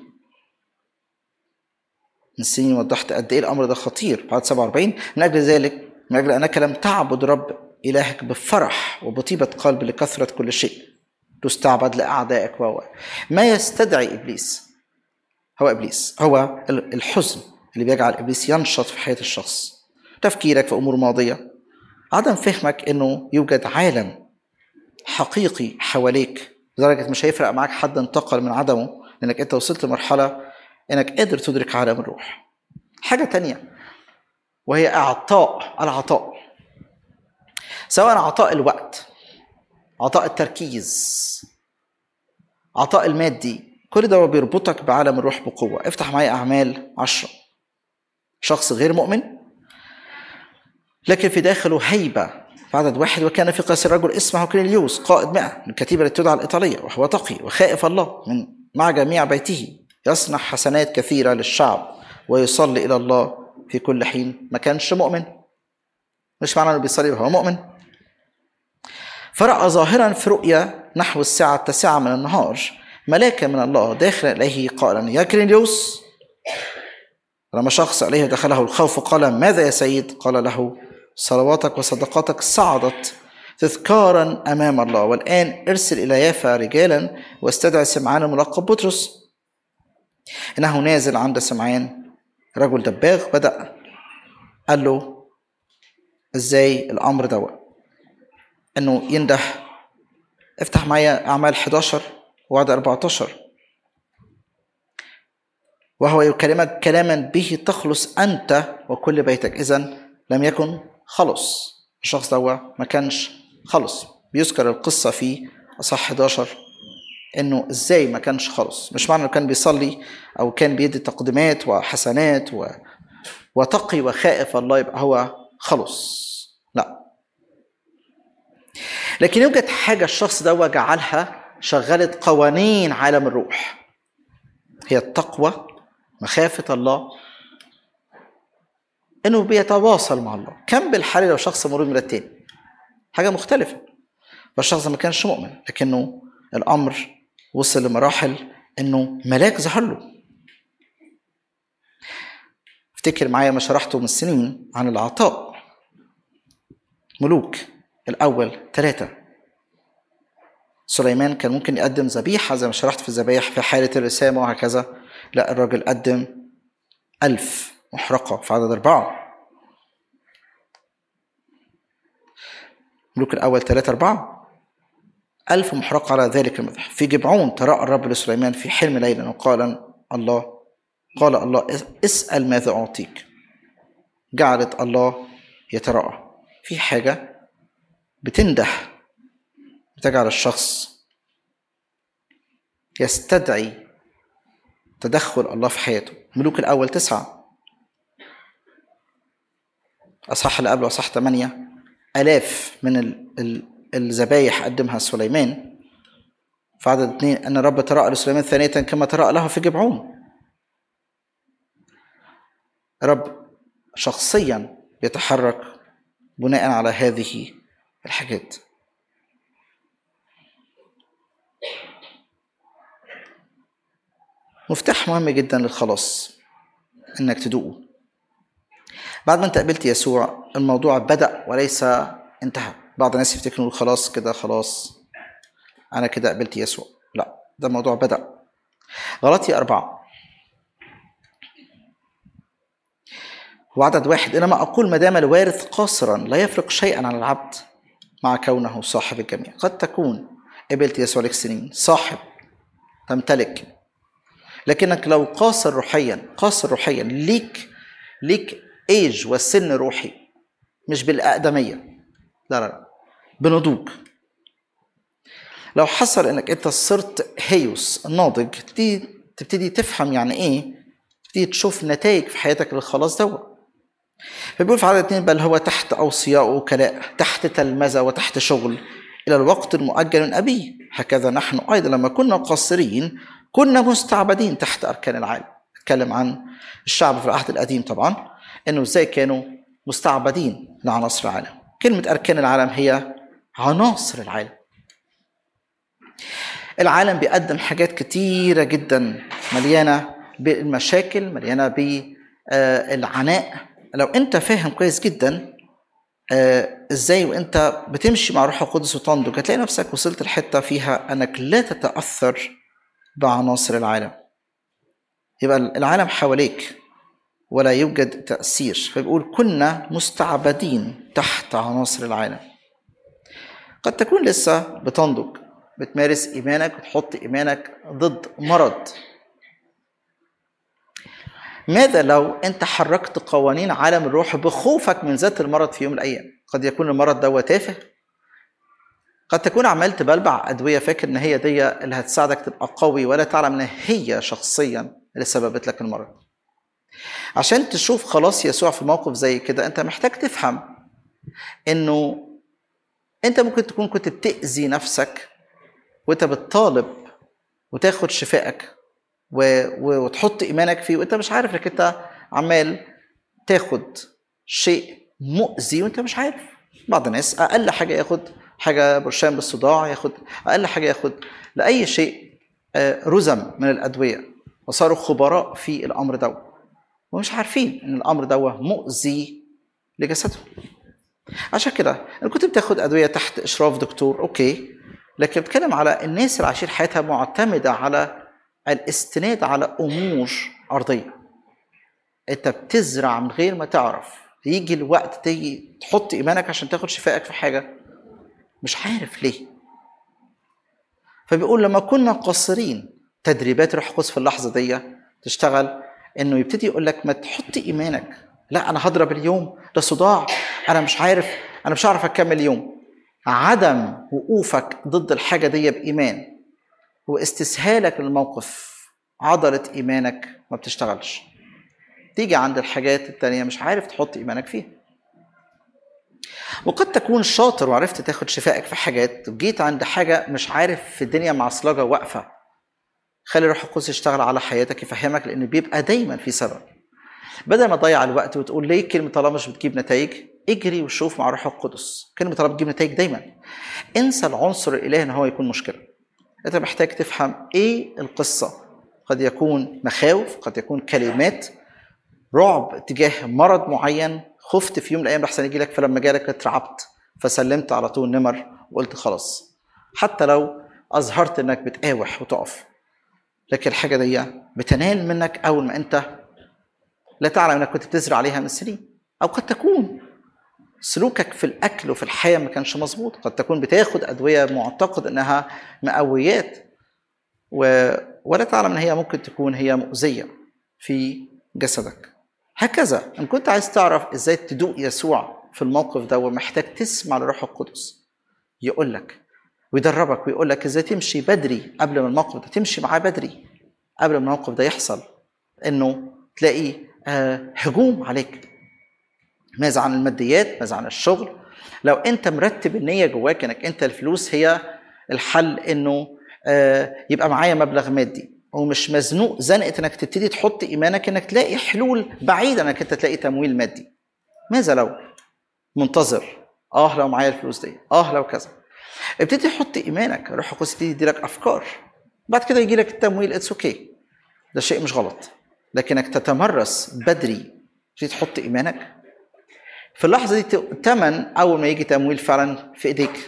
من سنين وضحت قد ايه الامر ده خطير بعد 47 من اجل ذلك من اجل انك لم تعبد رب الهك بفرح وبطيبه قلب لكثره كل شيء تستعبد لاعدائك وهو ما يستدعي ابليس هو ابليس هو الحزن اللي بيجعل ابليس ينشط في حياه الشخص تفكيرك في امور ماضيه عدم فهمك انه يوجد عالم حقيقي حواليك لدرجه مش هيفرق معاك حد انتقل من عدمه لانك انت وصلت لمرحله انك قادر تدرك عالم الروح حاجة تانية وهي إعطاء العطاء سواء عطاء الوقت عطاء التركيز عطاء المادي كل ده بيربطك بعالم الروح بقوة افتح معايا أعمال عشرة شخص غير مؤمن لكن في داخله هيبة في عدد واحد وكان في قيس رجل اسمه كريليوس قائد مئة من الكتيبة التي تدعى الإيطالية وهو تقي وخائف الله من مع جميع بيته يصنع حسنات كثيرة للشعب ويصلي إلى الله في كل حين ما كانش مؤمن مش معنى انه بيصلي وهو مؤمن فرأى ظاهرا في رؤيا نحو الساعة التاسعة من النهار ملاكا من الله داخلا إليه قائلا يا كرينيوس لما شخص عليه دخله الخوف قال ماذا يا سيد قال له صلواتك وصدقاتك صعدت تذكارا أمام الله والآن ارسل إلى يافا رجالا واستدعي سمعان الملقب بطرس إنه نازل عند سمعان رجل دباغ بدأ قال له ازاي الامر دوت انه ينده افتح معايا اعمال 11 وعد 14 وهو يكلمك كلاما به تخلص انت وكل بيتك اذا لم يكن خلص الشخص دوت ما كانش خلص بيذكر القصه في اصح 11 انه ازاي ما كانش خلص مش معنى انه كان بيصلي او كان بيدي تقديمات وحسنات و... وتقي وخائف الله يبقى هو خلص لا لكن يوجد حاجة الشخص ده جعلها شغلت قوانين عالم الروح هي التقوى مخافة الله انه بيتواصل مع الله كم بالحال لو شخص مريض من التاني حاجة مختلفة فالشخص ما كانش مؤمن لكنه الأمر وصل لمراحل انه ملاك ظهر له افتكر معايا ما شرحته من سنين عن العطاء ملوك الأول ثلاثة سليمان كان ممكن يقدم ذبيحة زي ما شرحت في الذبايح في حالة الرسامة وهكذا لا الراجل قدم ألف محرقة في عدد أربعة ملوك الأول ثلاثة أربعة ألف محرقة على ذلك المذبح في جبعون تراءى الرب لسليمان في حلم ليلا وقال الله قال الله اسأل ماذا أعطيك جعلت الله يتراءى في حاجة بتنده بتجعل الشخص يستدعي تدخل الله في حياته ملوك الأول تسعة أصح اللي قبله أصح ثمانية آلاف من الذبايح قدمها سليمان في عدد اثنين أن الرب تراءى لسليمان ثانية كما تراءى له في جبعون رب شخصيا يتحرك بناء على هذه الحاجات مفتاح مهم جدا للخلاص انك تدوقه بعد ما انت قبلت يسوع الموضوع بدا وليس انتهى بعض الناس يفتكروا خلاص كده خلاص انا كده قبلت يسوع لا ده الموضوع بدا غلطي أربعة وعدد واحد إنما أقول ما دام الوارث قاصرا لا يفرق شيئا عن العبد مع كونه صاحب الجميع قد تكون قبلت يسوع لك سنين صاحب تمتلك لكنك لو قاصر روحيا قاصر روحيا ليك ليك ايج والسن روحي مش بالأقدمية لا لا لا بنضوج لو حصل انك انت صرت هيوس ناضج تبتدي تبتدي تفهم يعني ايه تبتدي تشوف نتائج في حياتك للخلاص دوت فبيقول في عدد اثنين بل هو تحت اوصياء وكلاء تحت تلمذه وتحت شغل الى الوقت المؤجل من ابيه هكذا نحن ايضا لما كنا قاصرين كنا مستعبدين تحت اركان العالم اتكلم عن الشعب في العهد القديم طبعا انه ازاي كانوا مستعبدين لعناصر العالم كلمه اركان العالم هي عناصر العالم العالم بيقدم حاجات كتيرة جدا مليانة بالمشاكل مليانة بالعناء لو انت فاهم كويس جدا ازاي وانت بتمشي مع روح القدس وتنضج هتلاقي نفسك وصلت لحته فيها انك لا تتاثر بعناصر العالم يبقى العالم حواليك ولا يوجد تاثير فبيقول كنا مستعبدين تحت عناصر العالم قد تكون لسه بتنضج بتمارس ايمانك وتحط ايمانك ضد مرض ماذا لو انت حركت قوانين عالم الروح بخوفك من ذات المرض في يوم من الايام قد يكون المرض ده تافه قد تكون عمال تبلبع ادويه فاكر ان هي دي اللي هتساعدك تبقى قوي ولا تعلم ان هي شخصيا اللي سببت لك المرض عشان تشوف خلاص يسوع في موقف زي كده انت محتاج تفهم انه انت ممكن تكون كنت بتاذي نفسك وانت بتطالب وتاخد شفائك و... و... وتحط ايمانك فيه وانت مش عارف انك انت عمال تاخد شيء مؤذي وانت مش عارف بعض الناس اقل حاجه ياخد حاجه برشام بالصداع ياخد اقل حاجه ياخد لاي شيء رزم من الادويه وصاروا خبراء في الامر ده ومش عارفين ان الامر ده مؤذي لجسدهم عشان كده انا كنت بتاخد ادويه تحت اشراف دكتور اوكي لكن بتكلم على الناس اللي عايشين حياتها معتمده على الاستناد على امور ارضيه انت بتزرع من غير ما تعرف يجي الوقت تيجي تحط ايمانك عشان تاخد شفائك في حاجه مش عارف ليه فبيقول لما كنا قاصرين تدريبات روح القدس في اللحظه دي تشتغل انه يبتدي يقول لك ما تحط ايمانك لا انا هضرب اليوم ده صداع انا مش عارف انا مش هعرف اكمل يوم عدم وقوفك ضد الحاجه دي بايمان واستسهالك للموقف عضله ايمانك ما بتشتغلش تيجي عند الحاجات التانية مش عارف تحط ايمانك فيها وقد تكون شاطر وعرفت تاخد شفائك في حاجات وجيت عند حاجة مش عارف في الدنيا معصلجة واقفة خلي روح القدس يشتغل على حياتك يفهمك لأن بيبقى دايما في سبب بدل ما تضيع الوقت وتقول ليه كلمة الله مش بتجيب نتائج اجري وشوف مع روح القدس كلمة الله بتجيب نتائج دايما انسى العنصر الإلهي ان هو يكون مشكلة انت محتاج تفهم ايه القصة قد يكون مخاوف قد يكون كلمات رعب تجاه مرض معين خفت في يوم من الايام لحسن يجي لك فلما جالك اترعبت فسلمت على طول نمر وقلت خلاص حتى لو اظهرت انك بتقاوح وتقف لكن الحاجه دي بتنال منك اول ما انت لا تعلم انك كنت بتزرع عليها من سنين او قد تكون سلوكك في الاكل وفي الحياه ما كانش مظبوط قد تكون بتاخد ادويه معتقد انها مقويات و... ولا تعلم ان هي ممكن تكون هي مؤذيه في جسدك هكذا ان كنت عايز تعرف ازاي تدوق يسوع في الموقف ده ومحتاج تسمع لروح القدس يقول لك ويدربك ويقول لك ازاي تمشي بدري قبل ما الموقف ده تمشي معاه بدري قبل ما الموقف ده يحصل انه تلاقي آه هجوم عليك ماذا عن الماديات ماذا عن الشغل لو انت مرتب النيه جواك انك انت الفلوس هي الحل انه آه يبقى معايا مبلغ مادي ومش مزنوق زنقه انك تبتدي تحط ايمانك انك تلاقي حلول بعيده انك انت تلاقي تمويل مادي ماذا لو منتظر اه لو معايا الفلوس دي اه لو كذا ابتدي تحط ايمانك روح القدس يبتدي يديلك افكار بعد كده يجي لك التمويل اتس اوكي okay. ده شيء مش غلط لكنك تتمرس بدري تبتدي تحط ايمانك في اللحظه دي تمن اول ما يجي تمويل فعلا في ايديك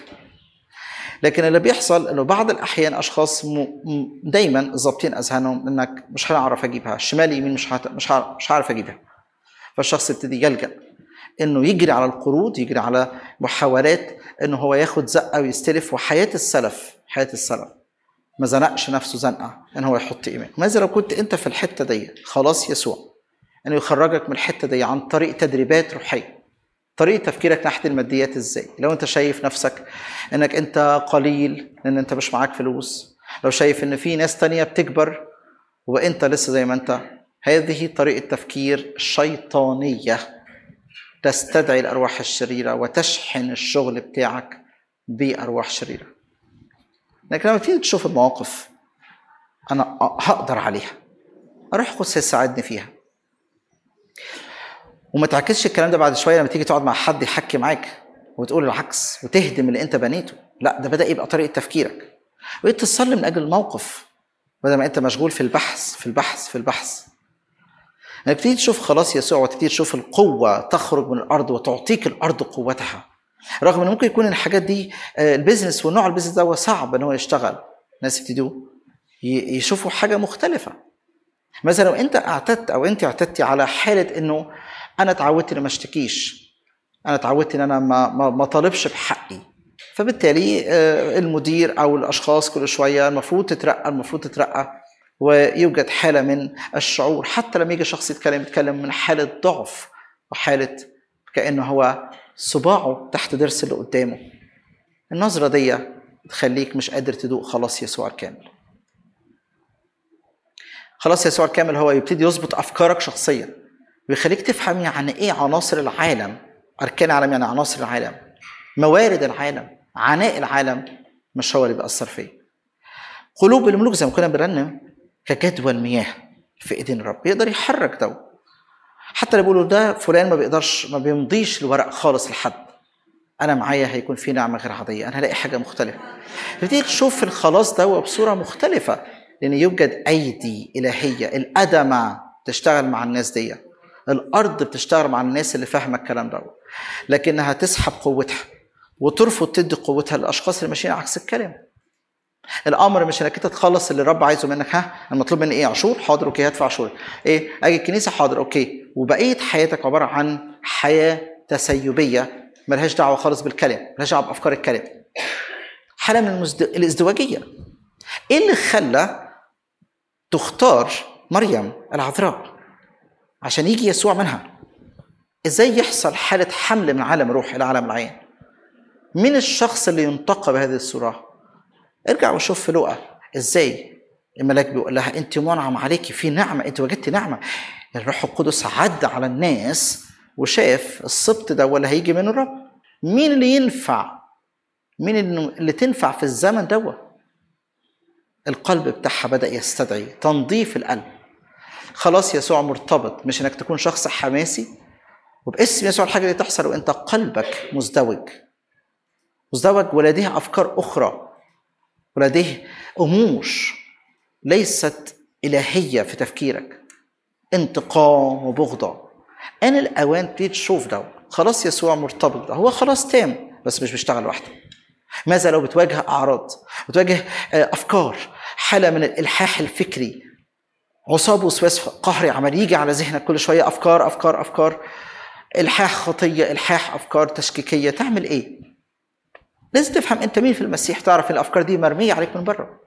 لكن اللي بيحصل انه بعض الاحيان اشخاص م... دايما ظابطين اذهانهم انك مش هعرف اجيبها شمال يمين مش هت... مش هعرف مش هعرف اجيبها فالشخص يبتدي يلجا انه يجري على القروض يجري على محاولات انه هو ياخد زقه ويستلف وحياه السلف حياه السلف ما زنقش نفسه زنقه ان هو يحط ايمان ماذا لو كنت انت في الحته دي خلاص يسوع انه يخرجك من الحته دي عن طريق تدريبات روحيه طريقه تفكيرك ناحيه الماديات ازاي لو انت شايف نفسك انك انت قليل لان انت مش معاك فلوس لو شايف ان في ناس تانية بتكبر وانت لسه زي ما انت هذه طريقه تفكير شيطانيه تستدعي الارواح الشريره وتشحن الشغل بتاعك بارواح شريره لكن لما تيجي تشوف المواقف انا هقدر عليها اروح القدس يساعدني فيها وما تعكسش الكلام ده بعد شويه لما تيجي تقعد مع حد يحكي معاك وتقول العكس وتهدم اللي انت بنيته لا ده بدا يبقى طريقه تفكيرك وانت تصلي من اجل الموقف بدل ما انت مشغول في البحث في البحث في البحث انك تبتدي تشوف خلاص يسوع وتبتدي تشوف القوه تخرج من الارض وتعطيك الارض قوتها رغم ان ممكن يكون الحاجات دي البيزنس والنوع البيزنس ده صعب ان هو يشتغل الناس يبتدوا يشوفوا حاجه مختلفه مثلا لو انت اعتدت او انت اعتدتي على حاله انه انا اتعودت اني ما اشتكيش انا اتعودت ان انا ما ما, ما طالبش بحقي فبالتالي المدير او الاشخاص كل شويه المفروض تترقى المفروض تترقى ويوجد حاله من الشعور حتى لما يجي شخص يتكلم يتكلم من حاله ضعف وحاله كانه هو صباعه تحت ضرس اللي قدامه النظره دي تخليك مش قادر تدوق خلاص يسوع الكامل خلاص يسوع الكامل هو يبتدي يظبط افكارك شخصيا ويخليك تفهم يعني ايه عناصر العالم اركان العالم يعني عناصر العالم موارد العالم عناء العالم مش هو اللي بيأثر فيه قلوب الملوك زي ما كنا بنرنم كجدول مياه في ايدين الرب يقدر يحرك ده حتى اللي بيقولوا ده فلان ما بيقدرش ما بيمضيش الورق خالص لحد انا معايا هيكون في نعمه غير عاديه انا هلاقي حاجه مختلفه تبتدي تشوف الخلاص ده بصوره مختلفه لان يوجد ايدي الهيه الادمه تشتغل مع الناس دي الارض بتشتغل مع الناس اللي فاهمه الكلام ده لكنها تسحب قوتها وترفض تدي قوتها للاشخاص اللي ماشيين عكس الكلام الامر مش انك انت تخلص اللي الرب عايزه منك ها المطلوب مني ايه عشور حاضر اوكي هدفع عشور ايه اجي الكنيسه حاضر اوكي وبقيه حياتك عباره عن حياه تسيبيه ملهاش دعوه خالص بالكلام ملهاش دعوه بافكار الكلام حاله من المزد... الازدواجيه ايه اللي خلى تختار مريم العذراء عشان يجي يسوع منها ازاي يحصل حاله حمل من عالم الروح الى عالم العين مين الشخص اللي ينتقى بهذه الصوره ارجع وشوف في لقا ازاي الملاك بيقول لها انت منعم عليكي في نعمه انت وجدتي نعمه الروح القدس عدى على الناس وشاف السبط ده ولا هيجي من الرب مين اللي ينفع مين اللي تنفع في الزمن دوت القلب بتاعها بدا يستدعي تنظيف القلب خلاص يسوع مرتبط مش انك تكون شخص حماسي وباسم يسوع الحاجه دي تحصل وانت قلبك مزدوج مزدوج ولديه افكار اخرى ولديه امور ليست الهيه في تفكيرك انتقام وبغضه ان الاوان تبتدي تشوف ده خلاص يسوع مرتبط ده هو خلاص تام بس مش بيشتغل لوحده ماذا لو بتواجه اعراض بتواجه افكار حاله من الالحاح الفكري عصاب وسواس قهري عمال يجي على ذهنك كل شويه افكار افكار افكار الحاح خطيه الحاح افكار تشكيكيه تعمل ايه لازم تفهم انت مين في المسيح تعرف ان الافكار دي مرميه عليك من بره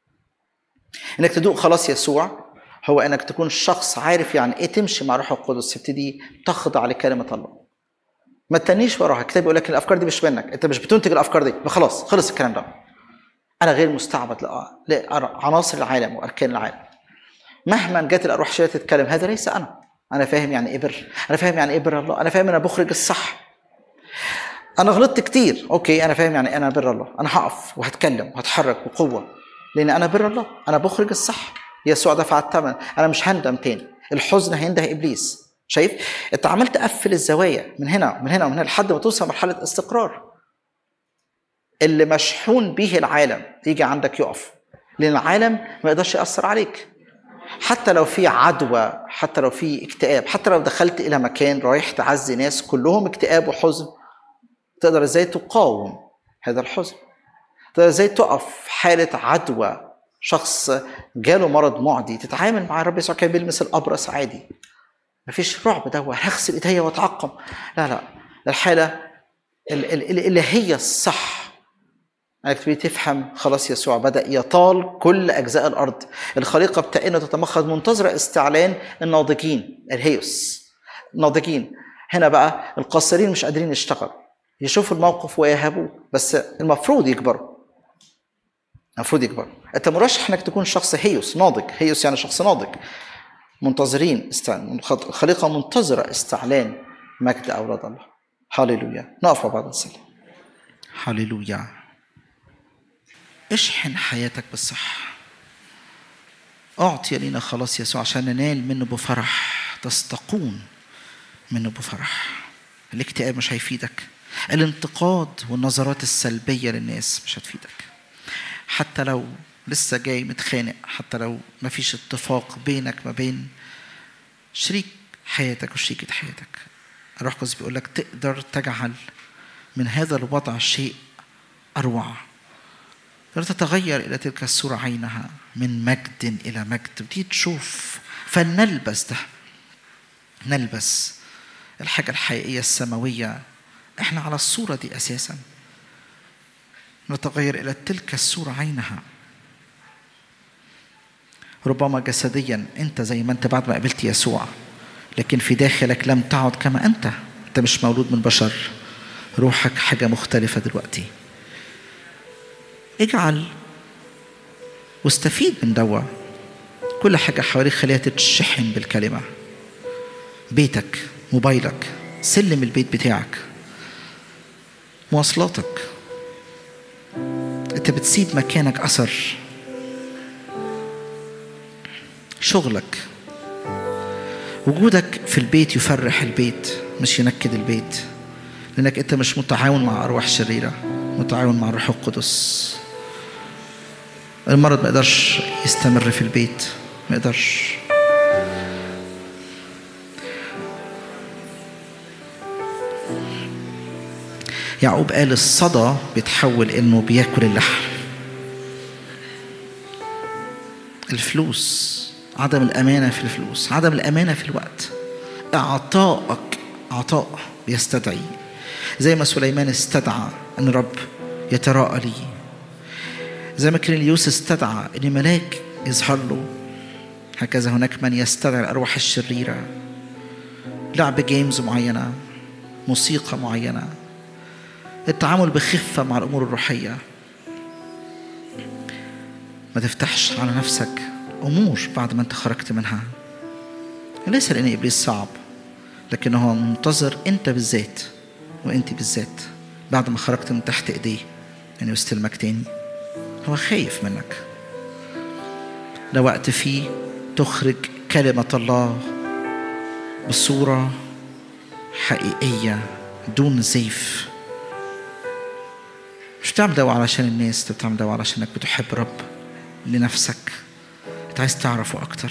انك تدوق خلاص يسوع هو انك تكون شخص عارف يعني ايه تمشي مع روح القدس تبتدي تخضع لكلمه الله ما تتنيش وراها الكتاب يقول لك الافكار دي مش منك انت مش بتنتج الافكار دي خلاص خلص الكلام ده انا غير مستعبد لعناصر العالم واركان العالم مهما جت الارواح شويه تتكلم هذا ليس انا انا فاهم يعني ايه بر انا فاهم يعني ايه بر الله انا فاهم انا بخرج الصح انا غلطت كتير اوكي انا فاهم يعني انا بر الله انا هقف وهتكلم وهتحرك بقوه لان انا بر الله انا بخرج الصح يسوع دفع الثمن انا مش هندم تاني الحزن هينده ابليس شايف انت عمال تقفل الزوايا من هنا ومن هنا ومن هنا لحد ما توصل مرحله استقرار اللي مشحون به العالم يجي عندك يقف لان العالم ما يقدرش ياثر عليك حتى لو في عدوى حتى لو في اكتئاب حتى لو دخلت الى مكان رايح تعزي ناس كلهم اكتئاب وحزن تقدر ازاي تقاوم هذا الحزن تقدر ازاي تقف حالة عدوى شخص جاله مرض معدي تتعامل مع الرب يسوع كان بيلمس الابرص عادي مفيش رعب ده هغسل ايديا واتعقم لا لا الحالة الإلهية الصح انك تبتدي تفهم خلاص يسوع بدا يطال كل اجزاء الارض الخليقه بتاعنا تتمخض منتظره استعلان الناضجين الهيوس الناضجين هنا بقى القاصرين مش قادرين يشتغلوا يشوفوا الموقف ويهابوه بس المفروض يكبروا المفروض يكبروا انت مرشح انك تكون شخص هيوس ناضج هيوس يعني شخص ناضج منتظرين استعلان الخليقه منتظره استعلان مجد اولاد الله هللويا نقف مع بعض نصلي هللويا اشحن حياتك بالصح أعطي لنا خلاص يسوع عشان ننال منه بفرح تستقون منه بفرح الاكتئاب مش هيفيدك الانتقاد والنظرات السلبية للناس مش هتفيدك حتى لو لسه جاي متخانق حتى لو مفيش اتفاق بينك ما بين شريك حياتك وشريكة حياتك الروح القدس بيقول لك تقدر تجعل من هذا الوضع شيء أروع لا تتغير إلى تلك الصورة عينها من مجد إلى مجد وتيجي تشوف فلنلبس ده نلبس الحاجة الحقيقية السماوية احنا على الصورة دي أساسا نتغير إلى تلك الصورة عينها ربما جسديا انت زي ما انت بعد ما قابلت يسوع لكن في داخلك لم تعد كما انت انت مش مولود من بشر روحك حاجة مختلفة دلوقتي اجعل واستفيد من دوا كل حاجة حواليك خليها تتشحن بالكلمة بيتك موبايلك سلم البيت بتاعك مواصلاتك انت بتسيب مكانك اثر شغلك وجودك في البيت يفرح البيت مش ينكد البيت لانك انت مش متعاون مع ارواح شريره متعاون مع الروح القدس المرض ما يقدرش يستمر في البيت ما يقدرش يعقوب قال الصدى بيتحول انه بياكل اللحم الفلوس عدم الامانه في الفلوس عدم الامانه في الوقت اعطائك عطاء بيستدعي زي ما سليمان استدعى ان رب يتراءى لي زي ما كريليوس استدعى ان ملاك يظهر له هكذا هناك من يستدعي الارواح الشريره لعب جيمز معينه موسيقى معينه التعامل بخفه مع الامور الروحيه ما تفتحش على نفسك امور بعد ما انت خرجت منها ليس لان ابليس صعب لكن هو منتظر انت بالذات وانت بالذات بعد ما خرجت من تحت ايديه يعني يستلمك تاني هو خايف منك ده وقت فيه تخرج كلمة الله بصورة حقيقية دون زيف مش بتعمل دواء علشان الناس انت بتعمل دواء علشانك بتحب رب لنفسك انت عايز تعرفه اكتر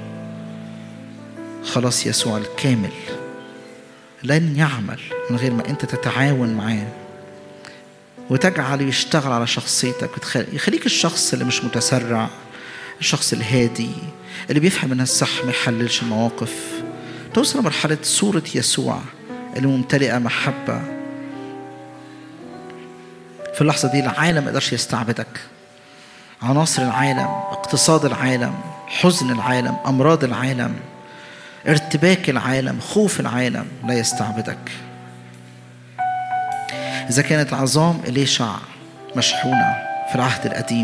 خلاص يسوع الكامل لن يعمل من غير ما انت تتعاون معاه وتجعل يشتغل على شخصيتك يخليك الشخص اللي مش متسرع الشخص الهادي اللي بيفهم انها الصح ما يحللش المواقف توصل لمرحلة صورة يسوع اللي ممتلئة محبة في اللحظة دي العالم ما يقدرش يستعبدك عناصر العالم اقتصاد العالم حزن العالم أمراض العالم ارتباك العالم خوف العالم لا يستعبدك إذا كانت عظام إليشع مشحونة في العهد القديم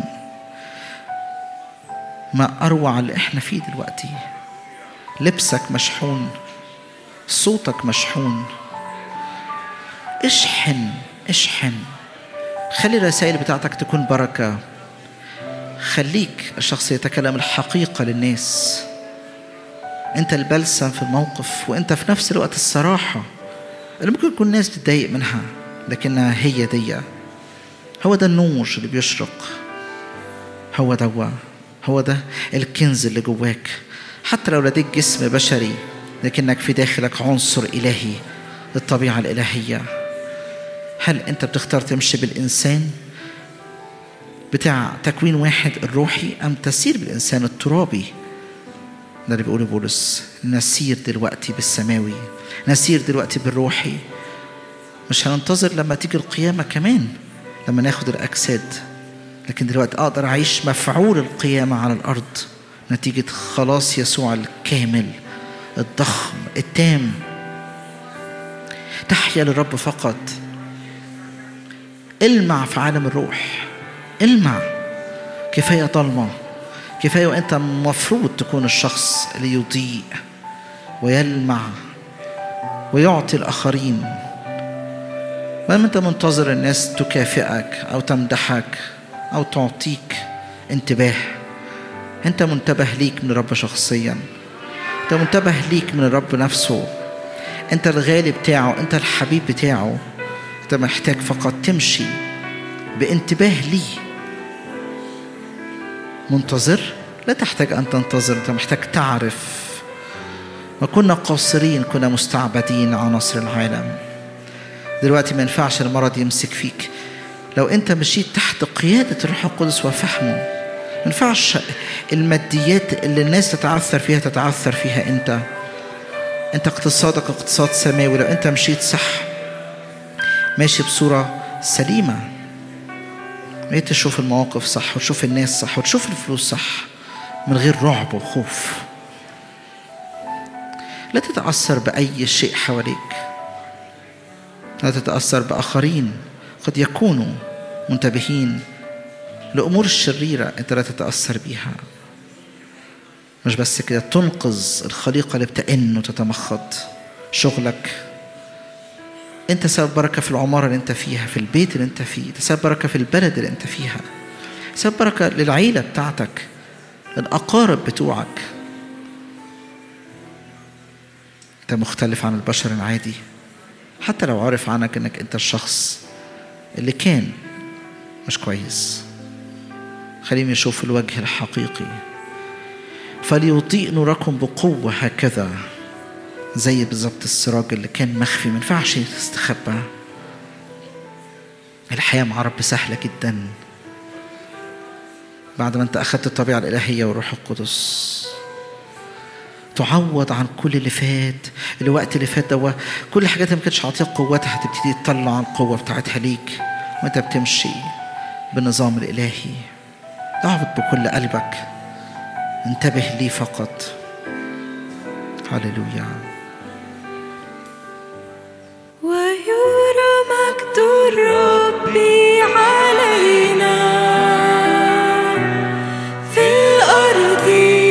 ما أروع اللي إحنا فيه دلوقتي لبسك مشحون صوتك مشحون اشحن اشحن خلي الرسائل بتاعتك تكون بركة خليك الشخص يتكلم الحقيقة للناس انت البلسم في الموقف وانت في نفس الوقت الصراحة اللي ممكن يكون الناس بتضايق منها لكنها هي دي هو ده النور اللي بيشرق هو ده هو ده الكنز اللي جواك حتى لو لديك جسم بشري لكنك في داخلك عنصر إلهي الطبيعة الإلهية هل أنت بتختار تمشي بالإنسان بتاع تكوين واحد الروحي أم تسير بالإنسان الترابي ده اللي بيقوله بولس نسير دلوقتي بالسماوي نسير دلوقتي بالروحي مش هننتظر لما تيجي القيامة كمان لما ناخد الأجساد لكن دلوقتي أقدر أعيش مفعول القيامة على الأرض نتيجة خلاص يسوع الكامل الضخم التام تحيا للرب فقط المع في عالم الروح المع كفاية ضلمة كفاية وأنت المفروض تكون الشخص اللي يضيء ويلمع ويعطي الآخرين ما أنت منتظر الناس تكافئك أو تمدحك أو تعطيك انتباه أنت منتبه ليك من الرب شخصيا أنت منتبه ليك من الرب نفسه أنت الغالي بتاعه أنت الحبيب بتاعه أنت محتاج فقط تمشي بانتباه ليه منتظر لا تحتاج أن تنتظر أنت محتاج تعرف وكنا قاصرين كنا مستعبدين عناصر العالم دلوقتي ما ينفعش المرض يمسك فيك لو أنت مشيت تحت قيادة الروح القدس وفهمه ما ينفعش الماديات اللي الناس تتعثر فيها تتعثر فيها أنت أنت اقتصادك اقتصاد سماوي لو أنت مشيت صح ماشي بصورة سليمة بقيت تشوف المواقف صح وتشوف الناس صح وتشوف الفلوس صح من غير رعب وخوف لا تتأثر بأي شيء حواليك لا تتأثر بآخرين قد يكونوا منتبهين الأمور الشريرة أنت لا تتأثر بيها مش بس كده تنقذ الخليقة اللي بتئن وتتمخض شغلك انت سبب بركة في العمارة اللي انت فيها في البيت اللي انت فيه انت سبب بركة في البلد اللي انت فيها سبب بركة للعيلة بتاعتك الأقارب بتوعك انت مختلف عن البشر العادي حتى لو عرف عنك انك انت الشخص اللي كان مش كويس خليهم يشوفوا الوجه الحقيقي فليضيء نوركم بقوة هكذا زي بالظبط السراج اللي كان مخفي ما ينفعش تستخبى الحياة مع رب سهلة جدا بعد ما انت أخذت الطبيعة الإلهية والروح القدس تعوض عن كل اللي فات الوقت اللي فات ده كل الحاجات اللي ما كانتش عاطيك قوتها هتبتدي تطلع القوة بتاعتها ليك وانت بتمشي بالنظام الإلهي اعبد بكل قلبك انتبه لي فقط هللويا ويرى مجد الرب علينا في الأرض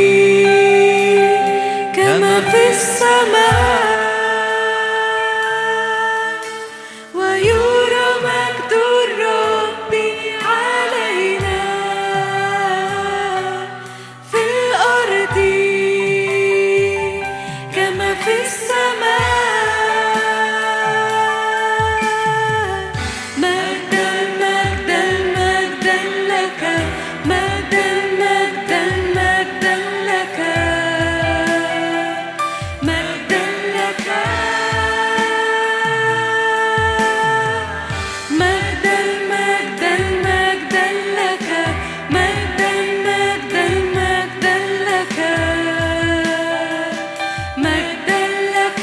كما في السماء ويرى مجد الرب علينا في الأرض كما في السماء مجدا مجدا مجدا لك مجدا مجدا مجدا لك مجدا لك مجدا مجدا مجدا لك مجدا مجدا مجدا لك مجدا لك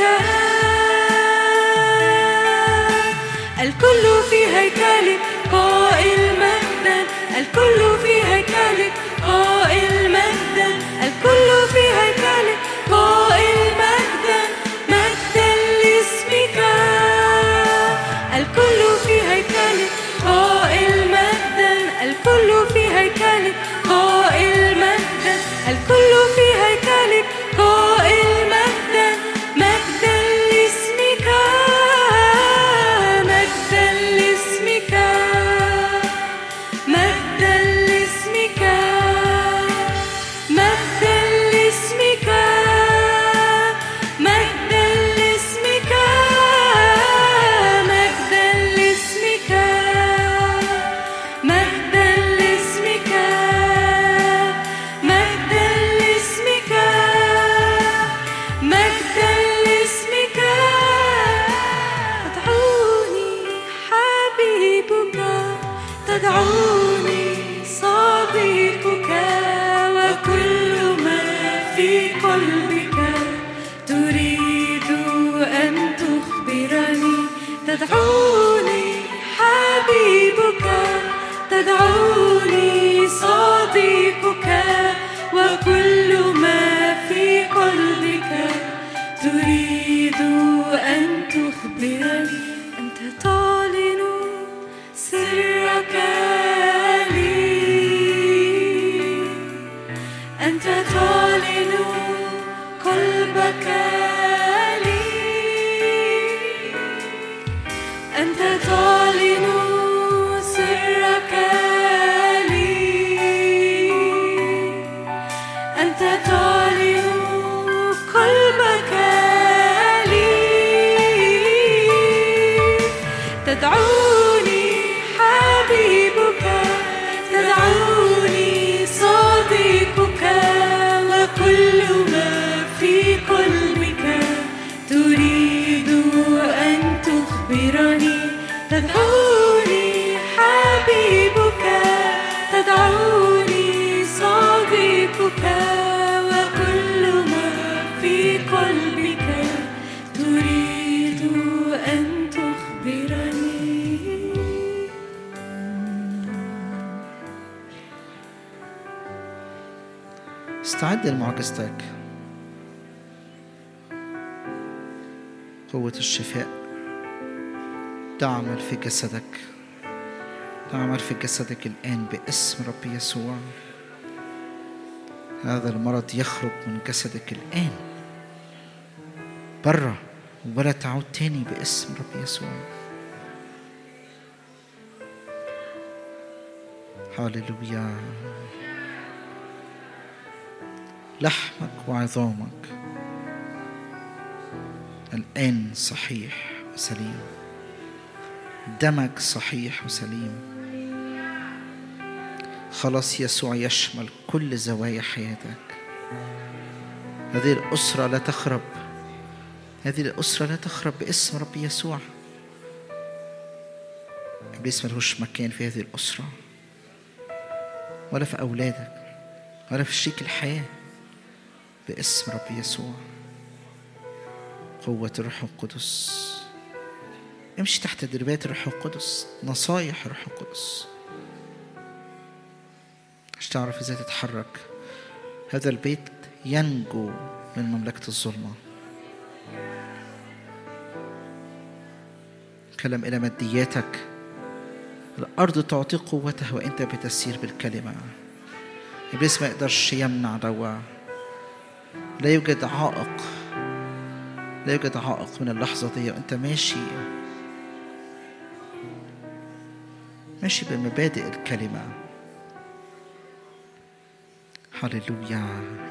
الكل في هيكلك قائل مجدا الكل في هيكلك قائل مجدا الكل في هيكلك قائل مجدا مجدا لاسمك الكل في هيكلك قائل مجدا الكل في هيكلك قائل مجدا الكل في هيكلك قائل مجدا مجدا لاسمك مجدا لاسمك مجدا لاسمك مجدا لاسمك مجدا لاسمك مجدا لاسمك مجدا لاسمك مجدا لاسمك مجدا لاسمك تدعوني حبيبك تدعوني صديقك وكل ما في قلبك تريد أن تخبرني تدعوني حبيبك تدعوني صديقك وكل ما في قلبك تريد أن تخبرني أنت تعلن سرك لي أنت تعلن قلبك لي أنت تعلن سرك لي أنت تعلن قلبك لي تدعوني حبيبك تدعوني صديقك وكل ما في قلبك تريد أن تخبرني تدعوني حبيبك تدعوني صديقك وكل ما في قلبك تريد أن تخبرني استعد لمعجزتك قوة الشفاء تعمل في جسدك اعمل في جسدك الآن باسم رب يسوع هذا المرض يخرج من جسدك الآن بره ولا تعود تاني باسم رب يسوع هللويا لحمك وعظامك الآن صحيح وسليم دمك صحيح وسليم خلاص يسوع يشمل كل زوايا حياتك هذه الأسرة لا تخرب هذه الأسرة لا تخرب باسم رب يسوع إبليس ملهوش مكان في هذه الأسرة ولا في أولادك ولا في شريك الحياة باسم رب يسوع قوة الروح القدس امشي تحت تدريبات الروح القدس نصايح الروح القدس عشان تعرف ازاي تتحرك هذا البيت ينجو من مملكة الظلمة كلام إلى مادياتك الأرض تعطي قوتها وأنت بتسير بالكلمة إبليس ما يقدرش يمنع دوا لا يوجد عائق لا يوجد عائق من اللحظة دي وأنت ماشي ماشي بمبادئ الكلمة هللويا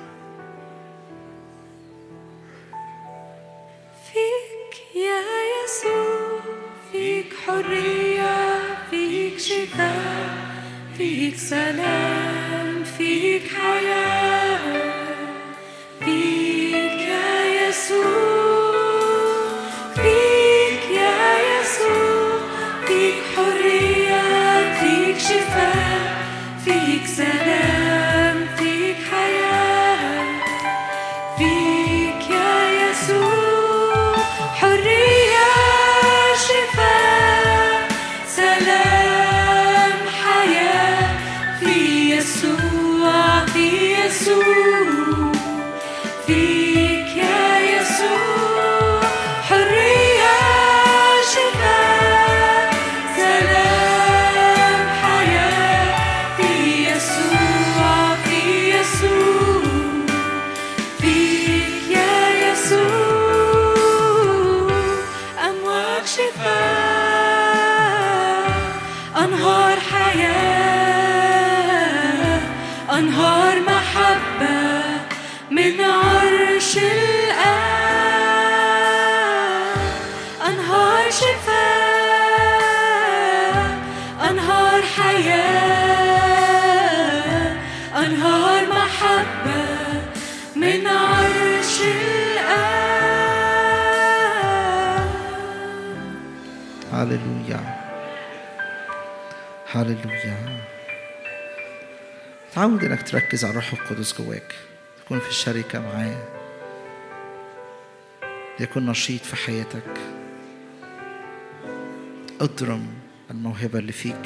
فيك يا يسوع فيك حرية فيك شفاء فيك سلام فيك حياة فيك يا يسوع فيك يا يسوع فيك حرية فيك شفاء فيك سلام فيك حياة فيك يا يسوع حرية شفاء سلام حياة في يسوع في يسوع فيك يا يسوع حرية شفاء سلام حياة في يسوع في يسوع فيك يا يسوع أمواج شفاء أنهار حياة أنهار محبة من عرش الآب أنهار شفاء أنهار حياة أنهار محبة من عرش الآب هللويا هللويا تعود انك تركز على الروح القدس جواك تكون في الشركة معاه يكون نشيط في حياتك اضرم الموهبة اللي فيك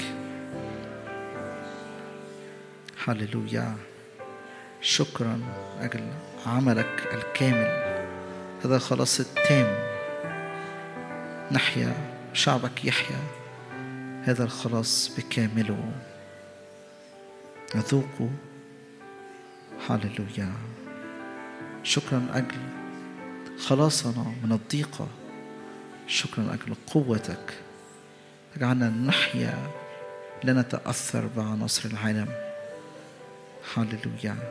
هللويا شكرا أجل عملك الكامل هذا الخلاص التام نحيا شعبك يحيا هذا الخلاص بكامله نذوق هللويا شكرا أجل خلاصنا من الضيقة شكرا أجل قوتك اجعلنا نحيا لا نتأثر بعناصر العالم هللويا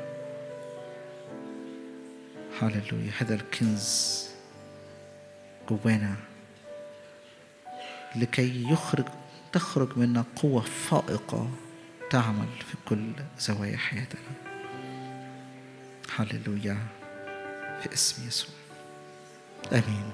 هللويا هذا الكنز جوانا لكي يخرج تخرج منا قوة فائقة تعمل في كل زوايا حياتنا هللويا في اسم يسوع امين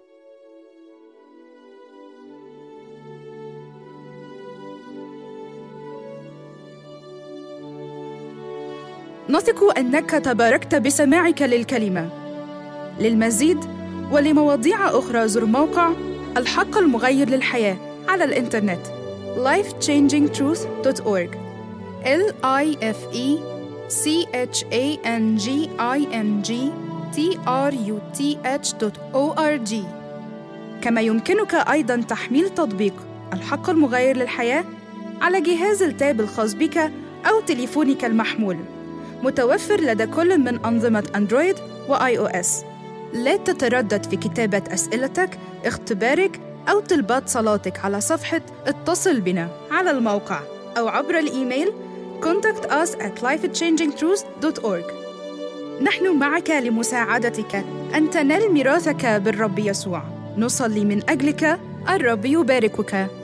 نثق انك تباركت بسماعك للكلمه للمزيد ولمواضيع اخرى زر موقع الحق المغير للحياه على الانترنت lifechangingtruth.org l i f e c h a n g i n g t r u t h o r g كما يمكنك ايضا تحميل تطبيق الحق المغير للحياه على جهاز التاب الخاص بك أو تليفونك المحمول متوفر لدى كل من أنظمة أندرويد وآي أو إس لا تتردد في كتابة أسئلتك، اختبارك أو طلبات صلاتك على صفحة اتصل بنا على الموقع أو عبر الإيميل contact us at lifechangingtruths.org نحن معك لمساعدتك أن تنال ميراثك بالرب يسوع نصلي من أجلك الرب يباركك